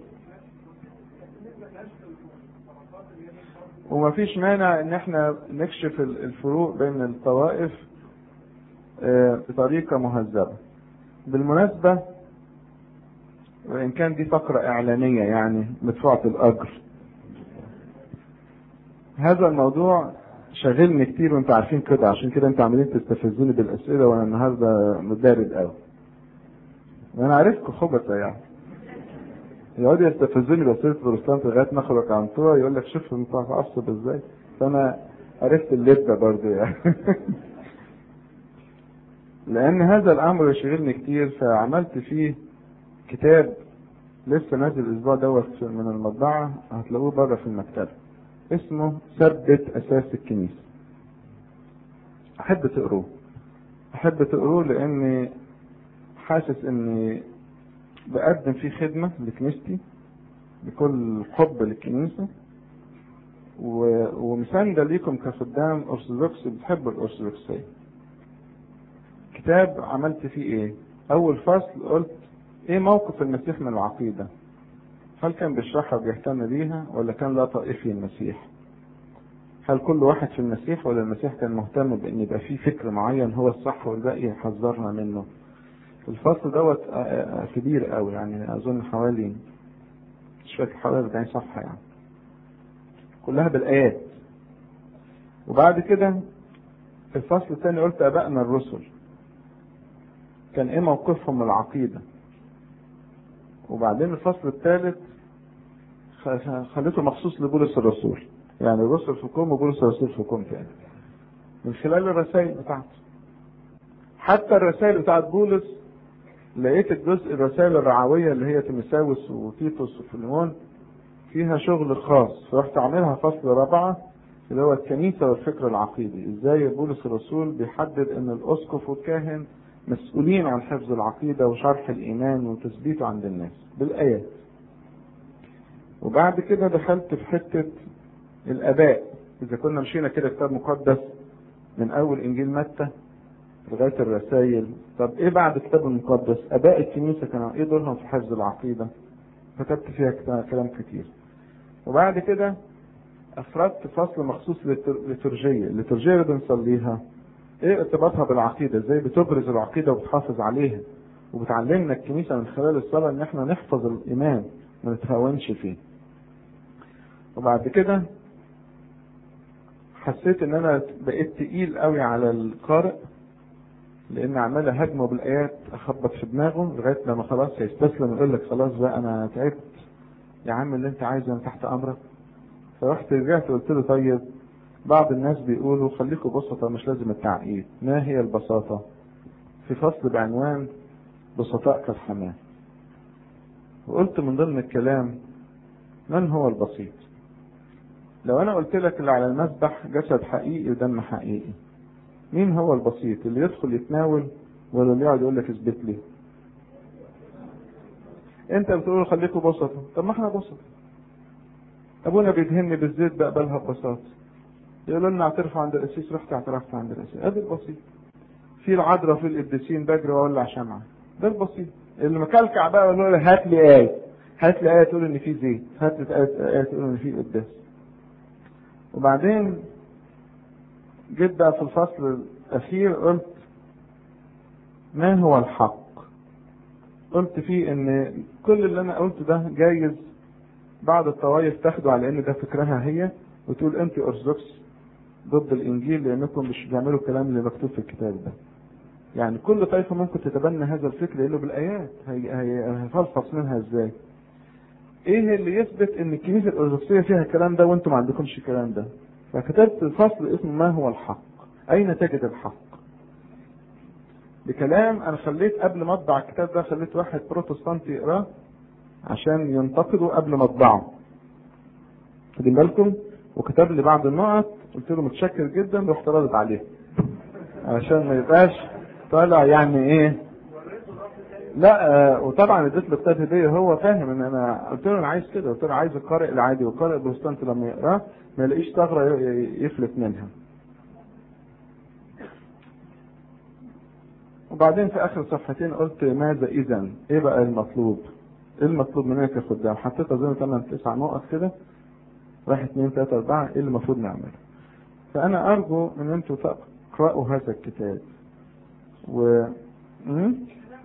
وما فيش مانع ان احنا نكشف الفروق بين الطوائف آه، بطريقة مهذبة بالمناسبة وإن كان دي فقرة إعلانية يعني مدفوعة الأجر هذا الموضوع شاغلني كتير وانتوا عارفين كده عشان كده انتوا عاملين تستفزوني بالأسئلة وأنا النهاردة متبارد قوي وأنا عارفكم خبثة يعني يقعدوا يستفزوني بأسئلة بروستانت لغاية ما أخرج عن طوع يقول لك شوف أنت هتعصب إزاي فأنا عرفت اللبة برضه يعني لأن هذا الأمر يشغلني كتير فعملت فيه كتاب لسه نازل الأسبوع دوت من المطبعة هتلاقوه بره في المكتبة اسمه ثبت أساس الكنيسة أحب تقروه أحب تقروه لأني حاسس إني بقدم فيه خدمة لكنيستي بكل حب للكنيسة و... ومساندة ليكم كخدام أرثوذكس بتحبوا الأرثوذكسية كتاب عملت فيه ايه اول فصل قلت ايه موقف المسيح من العقيدة هل كان بيشرحها وبيهتم بيها ولا كان لا طائفي المسيح هل كل واحد في المسيح ولا المسيح كان مهتم بان يبقى فيه فكر معين هو الصح والباقي يحذرنا منه الفصل دوت كبير قوي يعني اظن حوالي مش فاكر حوالي 40 صفحة يعني كلها بالايات وبعد كده الفصل الثاني قلت ابائنا الرسل كان ايه موقفهم من العقيدة وبعدين الفصل الثالث خليته مخصوص لبولس الرسول يعني الرسل في كوم وبولس الرسول في كوم تاني من خلال الرسائل بتاعته حتى الرسائل بتاعت بولس لقيت الجزء الرسائل الرعوية اللي هي تيمساوس وتيتوس وفيليمون فيها شغل خاص فرحت عاملها فصل رابعة اللي هو الكنيسة والفكر العقيدي ازاي بولس الرسول بيحدد ان الاسقف والكاهن مسؤولين عن حفظ العقيدة وشرح الايمان وتثبيته عند الناس بالايات وبعد كده دخلت في حتة الاباء اذا كنا مشينا كده كتاب مقدس من اول انجيل متى لغاية الرسائل طب ايه بعد الكتاب المقدس اباء الكنيسة كانوا ايه دورهم في حفظ العقيدة كتبت فيها كلام كتير وبعد كده افردت فصل مخصوص للترجية الليتورجية اللي بنصليها ايه ارتباطها بالعقيدة ازاي بتبرز العقيدة وبتحافظ عليها وبتعلمنا الكنيسة من خلال الصلاة ان احنا نحفظ الايمان ما نتهاونش فيه وبعد كده حسيت ان انا بقيت تقيل قوي على القارئ لان عمال اهاجمه بالايات اخبط في دماغه لغايه لما خلاص هيستسلم يقول لك خلاص بقى انا تعبت يا عم اللي انت عايزه انا تحت امرك فرحت رجعت قلت له طيب بعض الناس بيقولوا خليكوا بسطة مش لازم التعقيد ما هي البساطة في فصل بعنوان بسطاء كالحمام وقلت من ضمن الكلام من هو البسيط لو انا قلت لك اللي على المسبح جسد حقيقي ودم حقيقي مين هو البسيط اللي يدخل يتناول ولا اللي يقعد يقول لك اثبت لي انت بتقول له خليكوا بسطة طب ما احنا بسطة ابونا بيدهني بالزيت بقبلها ببساطة يقولوا لنا اعترفوا عند القسيس رحت اعترفت عند القسيس ادي البسيط في العذراء في القديسين بجري واولع شمعة ده البسيط اللي مكلكع بقى يقول له هات لي آية هات لي آية تقول ان في زيت هات لي آية تقول ان في قداس وبعدين جيت بقى في الفصل الأخير قلت ما هو الحق قلت فيه ان كل اللي انا قلته ده جايز بعض الطوائف تاخده على ان ده فكرها هي وتقول انت ارثوذكس ضد الانجيل لانكم مش بتعملوا الكلام اللي مكتوب في الكتاب ده يعني كل طائفة ممكن تتبنى هذا الفكر لانه بالايات هيفلفص منها ازاي ايه اللي يثبت ان الكنيسة الارثوذكسية فيها الكلام ده وانتم ما عندكمش الكلام ده فكتبت فصل اسمه ما هو الحق اين تجد الحق بكلام انا خليت قبل ما اطبع الكتاب ده خليت واحد بروتستانتي يقراه عشان ينتقده قبل ما اطبعه خدين بالكم وكتب لي بعض النقط قلت له متشكر جدا رحت رادد عليه عشان ما يبقاش طالع يعني ايه لا آه وطبعا اديت له كتاب هديه هو فاهم ان انا قلت له انا عايز كده قلت له عايز القارئ العادي والقارئ البروتستانتي لما يقراه ما يلاقيش ثغره يفلت منها وبعدين في اخر صفحتين قلت ماذا اذا ايه بقى المطلوب ايه المطلوب مننا كخدام حطيت اظن 8 9 نقط كده واحد اثنين ثلاثة أربعة ايه اللي المفروض نعمله فأنا أرجو إن أنتوا تقرأوا هذا الكتاب و م?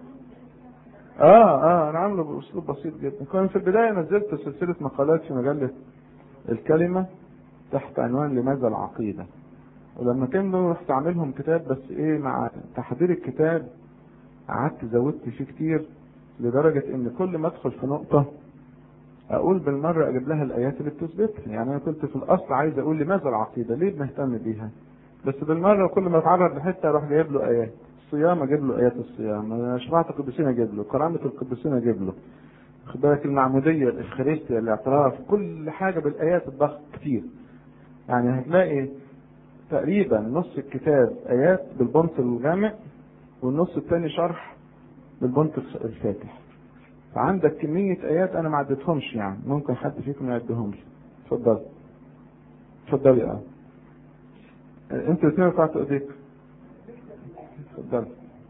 اه اه انا عامله باسلوب بسيط جدا كنت في البدايه نزلت سلسله مقالات في مجله الكلمه تحت عنوان لماذا العقيده ولما كملوا رحت عاملهم كتاب بس ايه مع تحضير الكتاب قعدت زودت فيه كتير لدرجه ان كل ما ادخل في نقطه اقول بالمره اجيب لها الايات اللي بتثبتها يعني انا كنت في الاصل عايز اقول لماذا العقيده ليه بنهتم بيها بس بالمره كل ما اتعرض لحته اروح جايب له ايات الصيام اجيب له ايات الصيام شفاعة القديسين اجيب له كرامة القديسين اجيب له خد بالك المعمودية الافخارستيا الاعتراف كل حاجة بالايات الضغط كتير يعني هتلاقي تقريبا نص الكتاب ايات بالبنط الغامق والنص الثاني شرح بالبنط الفاتح فعندك كمية ايات انا ما عدتهمش يعني ممكن حد فيكم يعدهمش اتفضل اتفضلي اه انت الاثنين رفعتوا ايديك اتفضل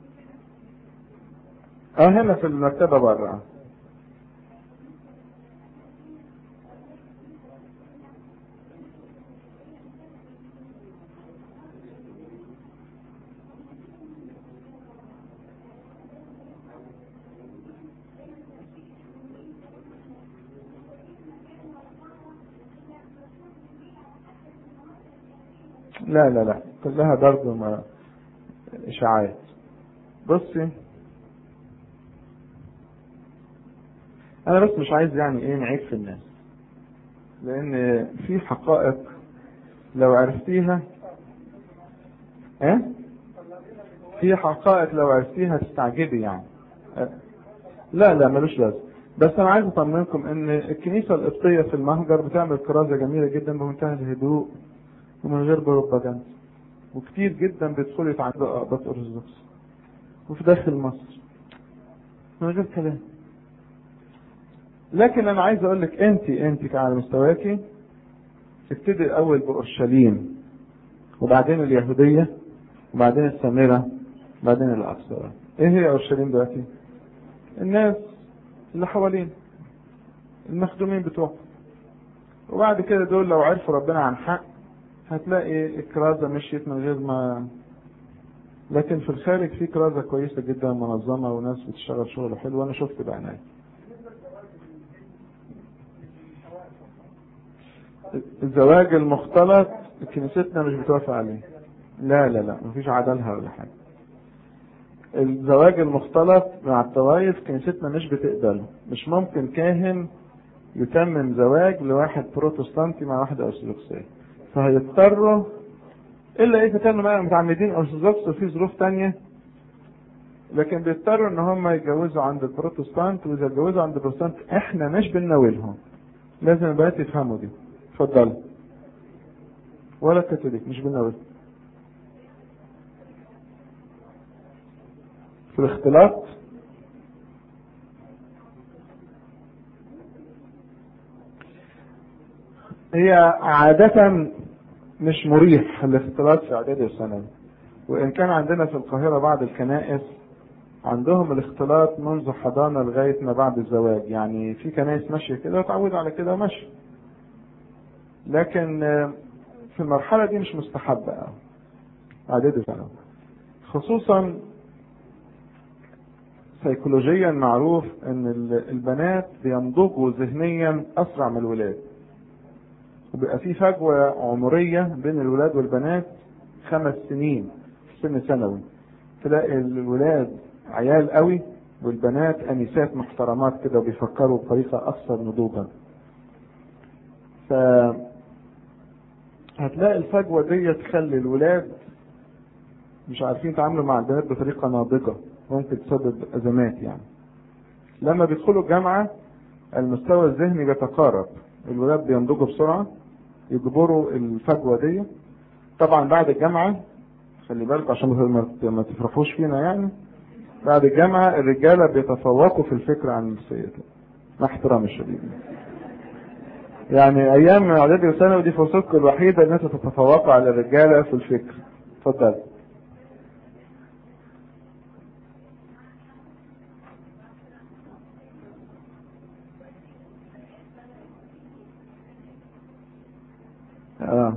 اه هنا في المكتبة بره لا لا لا كلها برضه ما اشاعات بصي انا بس مش عايز يعني ايه نعيب في الناس لان في حقائق لو عرفتيها ايه في حقائق لو عرفتيها تستعجبي يعني لا لا ملوش لازم بس انا عايز اطمنكم ان الكنيسه القبطيه في المهجر بتعمل كرازه جميله جدا بمنتهى الهدوء ومن غير بروباجندا وكتير جدا بيدخلوا يتعاملوا اقباط ارثوذكس وفي داخل مصر من غير كلام لكن انا عايز اقول لك انت انت على مستواكي ابتدي الاول باورشليم وبعدين اليهوديه وبعدين السامره وبعدين الاقصى ايه هي اورشليم دلوقتي الناس اللي حوالين المخدومين بتوعهم وبعد كده دول لو عرفوا ربنا عن حق هتلاقي الكرازة مشيت من غير ما لكن في الخارج في كرازة كويسة جدا منظمة وناس بتشتغل شغل حلو وانا شفت بعناية الزواج المختلط كنيستنا مش بتوافق عليه لا لا لا مفيش عدلها ولا حاجة الزواج المختلط مع الطوائف كنيستنا مش بتقبله مش ممكن كاهن يتمم زواج لواحد بروتستانتي مع واحدة أرثوذكسية فهيضطروا إلا إذا كانوا متعمدين أرثوذكس وفي ظروف تانية لكن بيضطروا إن هم يتجوزوا عند البروتستانت وإذا اتجوزوا عند البروتستانت إحنا مش بنناولهم لازم البنات يفهموا دي اتفضلوا ولا كاثوليك مش بنناولهم في الاختلاط هي عادة مش مريح الاختلاط في اعدادي وثانوي وان كان عندنا في القاهرة بعض الكنائس عندهم الاختلاط منذ حضانة لغاية ما بعد الزواج يعني في كنائس ماشية كده وتعود على كده وماشي لكن في المرحلة دي مش مستحبة اعدادي وثانوي خصوصا سيكولوجيا معروف ان البنات بينضجوا ذهنيا اسرع من الولاد وبيبقى في فجوة عمرية بين الولاد والبنات خمس سنين في سن ثانوي تلاقي الولاد عيال قوي والبنات انسات محترمات كده وبيفكروا بطريقة اكثر نضوجا ف هتلاقي الفجوة دي تخلي الولاد مش عارفين يتعاملوا مع البنات بطريقة ناضجة ممكن تسبب ازمات يعني لما بيدخلوا الجامعة المستوى الذهني بيتقارب الولاد بينضجوا بسرعة يجبروا الفجوة دي طبعا بعد الجامعة خلي بالكم عشان ما تفرحوش فينا يعني بعد الجامعة الرجالة بيتفوقوا في الفكر عن السيدات مع احترام الشديد يعني ايام اعدادي وثانوي دي فرصتكم الوحيدة ان انتوا تتفوقوا على الرجالة في الفكر اتفضل اه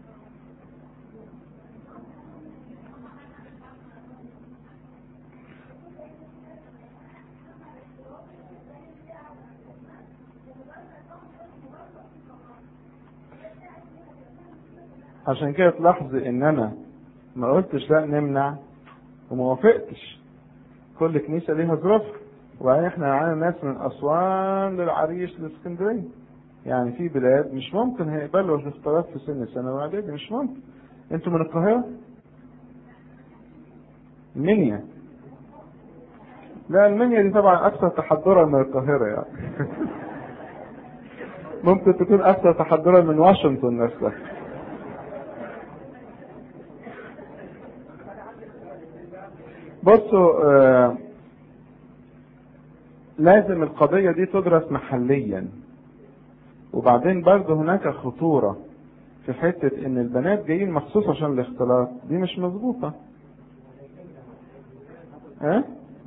عشان كده تلاحظي ان انا ما قلتش لا نمنع وما وافقتش كل كنيسة ليها ظروفها وبعدين احنا معانا ناس من اسوان للعريش لاسكندريه يعني في بلاد مش ممكن هيقبلوا الاختلاط في سن الثانوي اعدادي مش ممكن انتوا من القاهره المنيا لا المنيا دي طبعا اكثر تحضرا من القاهره يعني ممكن تكون اكثر تحضرا من واشنطن نفسها بصوا آه لازم القضية دي تدرس محليا وبعدين برضه هناك خطورة في حتة ان البنات جايين مخصوص عشان الاختلاط دي مش مظبوطة ها؟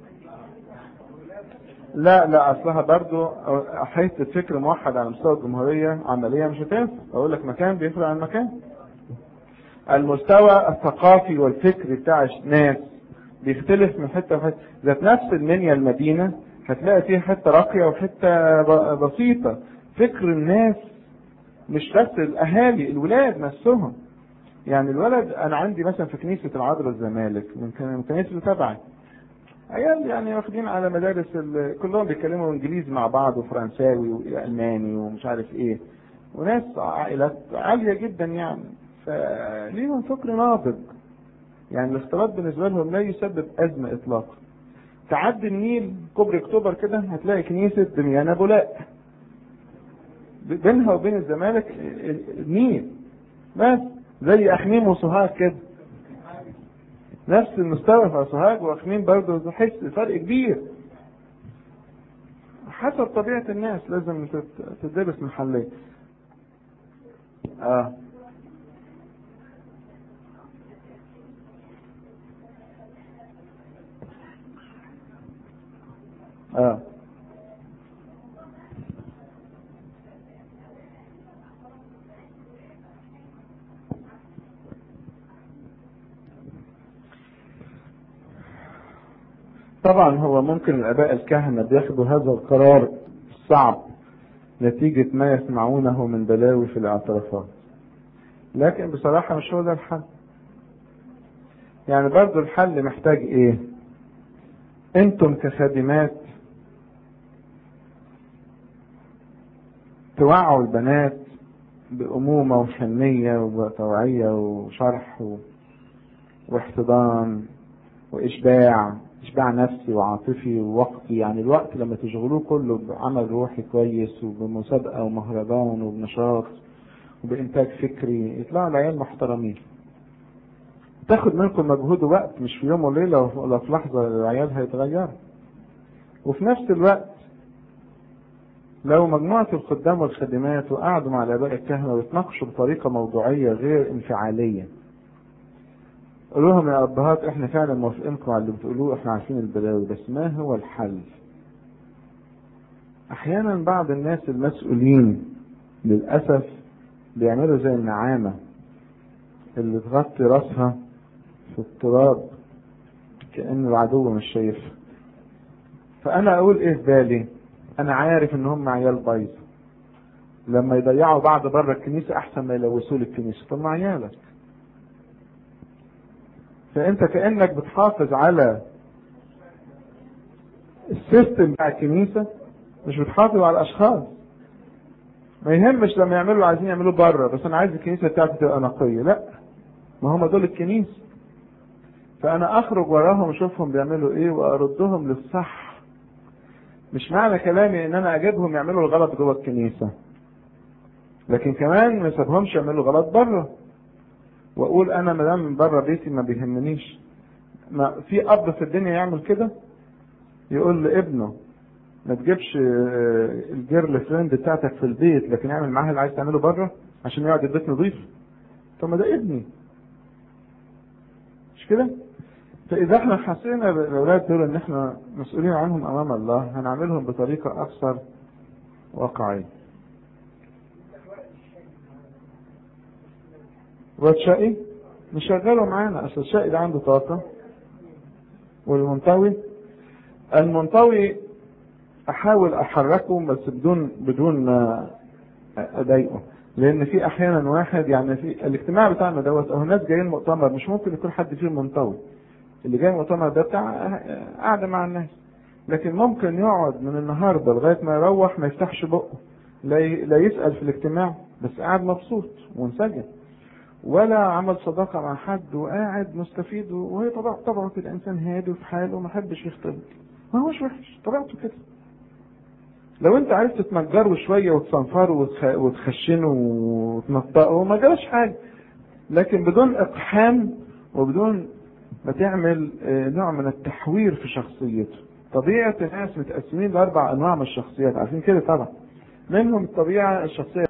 لا لا اصلها برضه حته فكر موحد على مستوى الجمهوريه عمليه مش هتنفع اقول لك مكان بيفرق عن مكان المستوى الثقافي والفكري بتاع الناس بيختلف من حته لحته ذات نفس المنيا المدينه هتلاقي فيها حته راقيه وحته بسيطه فكر الناس مش بس الاهالي الولاد نفسهم يعني الولد انا عندي مثلا في كنيسه العذراء الزمالك من كنيسه اللي تبعي عيال يعني واخدين على مدارس كلهم بيتكلموا انجليزي مع بعض وفرنساوي والماني ومش عارف ايه وناس عائلات عاليه جدا يعني فليهم فكر ناضج يعني الاختلاط بالنسبه لهم لا يسبب ازمه اطلاقا تعدي النيل كوبري اكتوبر كده هتلاقي كنيسة دميانة بولاق بينها وبين الزمالك النيل بس زي اخميم وسوهاج كده نفس المستوى في سوهاج واخميم برضه تحس فرق كبير حسب طبيعة الناس لازم تدرس محلية اه اه طبعا هو ممكن الاباء الكهنه بياخدوا هذا القرار الصعب نتيجة ما يسمعونه من بلاوي في الاعترافات لكن بصراحة مش هو ده الحل يعني برضو الحل محتاج ايه انتم كخادمات توعوا البنات بأمومة وحنية وتوعية وشرح و... واحتضان وإشباع إشباع نفسي وعاطفي ووقتي يعني الوقت لما تشغلوه كله بعمل روحي كويس وبمسابقة ومهرجان وبنشاط وبإنتاج فكري يطلعوا العيال محترمين تاخد منكم مجهود ووقت مش في يوم وليلة ولا في لحظة العيال هيتغيروا وفي نفس الوقت لو مجموعة الخدام والخادمات وقعدوا مع الآباء الكهنة ويتناقشوا بطريقة موضوعية غير انفعالية قولوا لهم يا أبهات احنا فعلا موافقينكم على اللي بتقولوه احنا عارفين البلاوي بس ما هو الحل؟ أحيانا بعض الناس المسؤولين للأسف بيعملوا زي النعامة اللي تغطي راسها في التراب كأن العدو مش شايفها فأنا أقول إيه في بالي؟ أنا عارف إن هم عيال بايظة لما يضيعوا بعض بره الكنيسة أحسن ما يلوثوا لي الكنيسة طب ما عيالك فأنت كأنك بتحافظ على السيستم بتاع الكنيسة مش بتحافظ على الأشخاص ما يهمش لما يعملوا عايزين يعملوا بره بس أنا عايز الكنيسة بتاعتي تبقى نقية لا ما هم دول الكنيسة فأنا أخرج وراهم أشوفهم بيعملوا إيه وأردهم للصح مش معنى كلامي ان انا اجيبهم يعملوا الغلط جوه الكنيسة لكن كمان ما سيبهمش يعملوا غلط بره واقول انا ما دام من بره بيتي ما بيهمنيش ما في اب في الدنيا يعمل كده يقول لابنه ما تجيبش الجيرل فريند بتاعتك في البيت لكن اعمل معاها اللي عايز تعمله بره عشان يقعد البيت نظيف طب ما ده ابني مش كده فإذا احنا حسينا بالأولاد دول إن احنا مسؤولين عنهم أمام الله هنعملهم بطريقة أكثر واقعية. واد شقي نشغله معانا أصل الشقي ده عنده طاقة والمنطوي المنطوي أحاول أحركه بس بدون بدون ما أضايقه لأن في أحيانا واحد يعني في الاجتماع بتاعنا دوت أهو ناس جايين مؤتمر مش ممكن يكون حد فيهم منطوي اللي جاي المؤتمر ده بتاع قاعدة مع الناس لكن ممكن يقعد من النهارده لغاية ما يروح ما يفتحش بقه لا لا يسأل في الاجتماع بس قاعد مبسوط ومنسجم ولا عمل صداقة مع حد وقاعد مستفيد وهي طبعا طبعا كده إنسان هادي وفي حاله وما يحبش يختلط ما هوش وحش طبيعته كده لو انت عرفت تمجره شويه وتصنفره وتخشنه وتنطقه ما جراش حاجه لكن بدون اقحام وبدون ما تعمل نوع من التحوير في شخصيته طبيعة الناس متقسمين لأربع أنواع من الشخصيات عارفين كده طبعا منهم الطبيعة الشخصية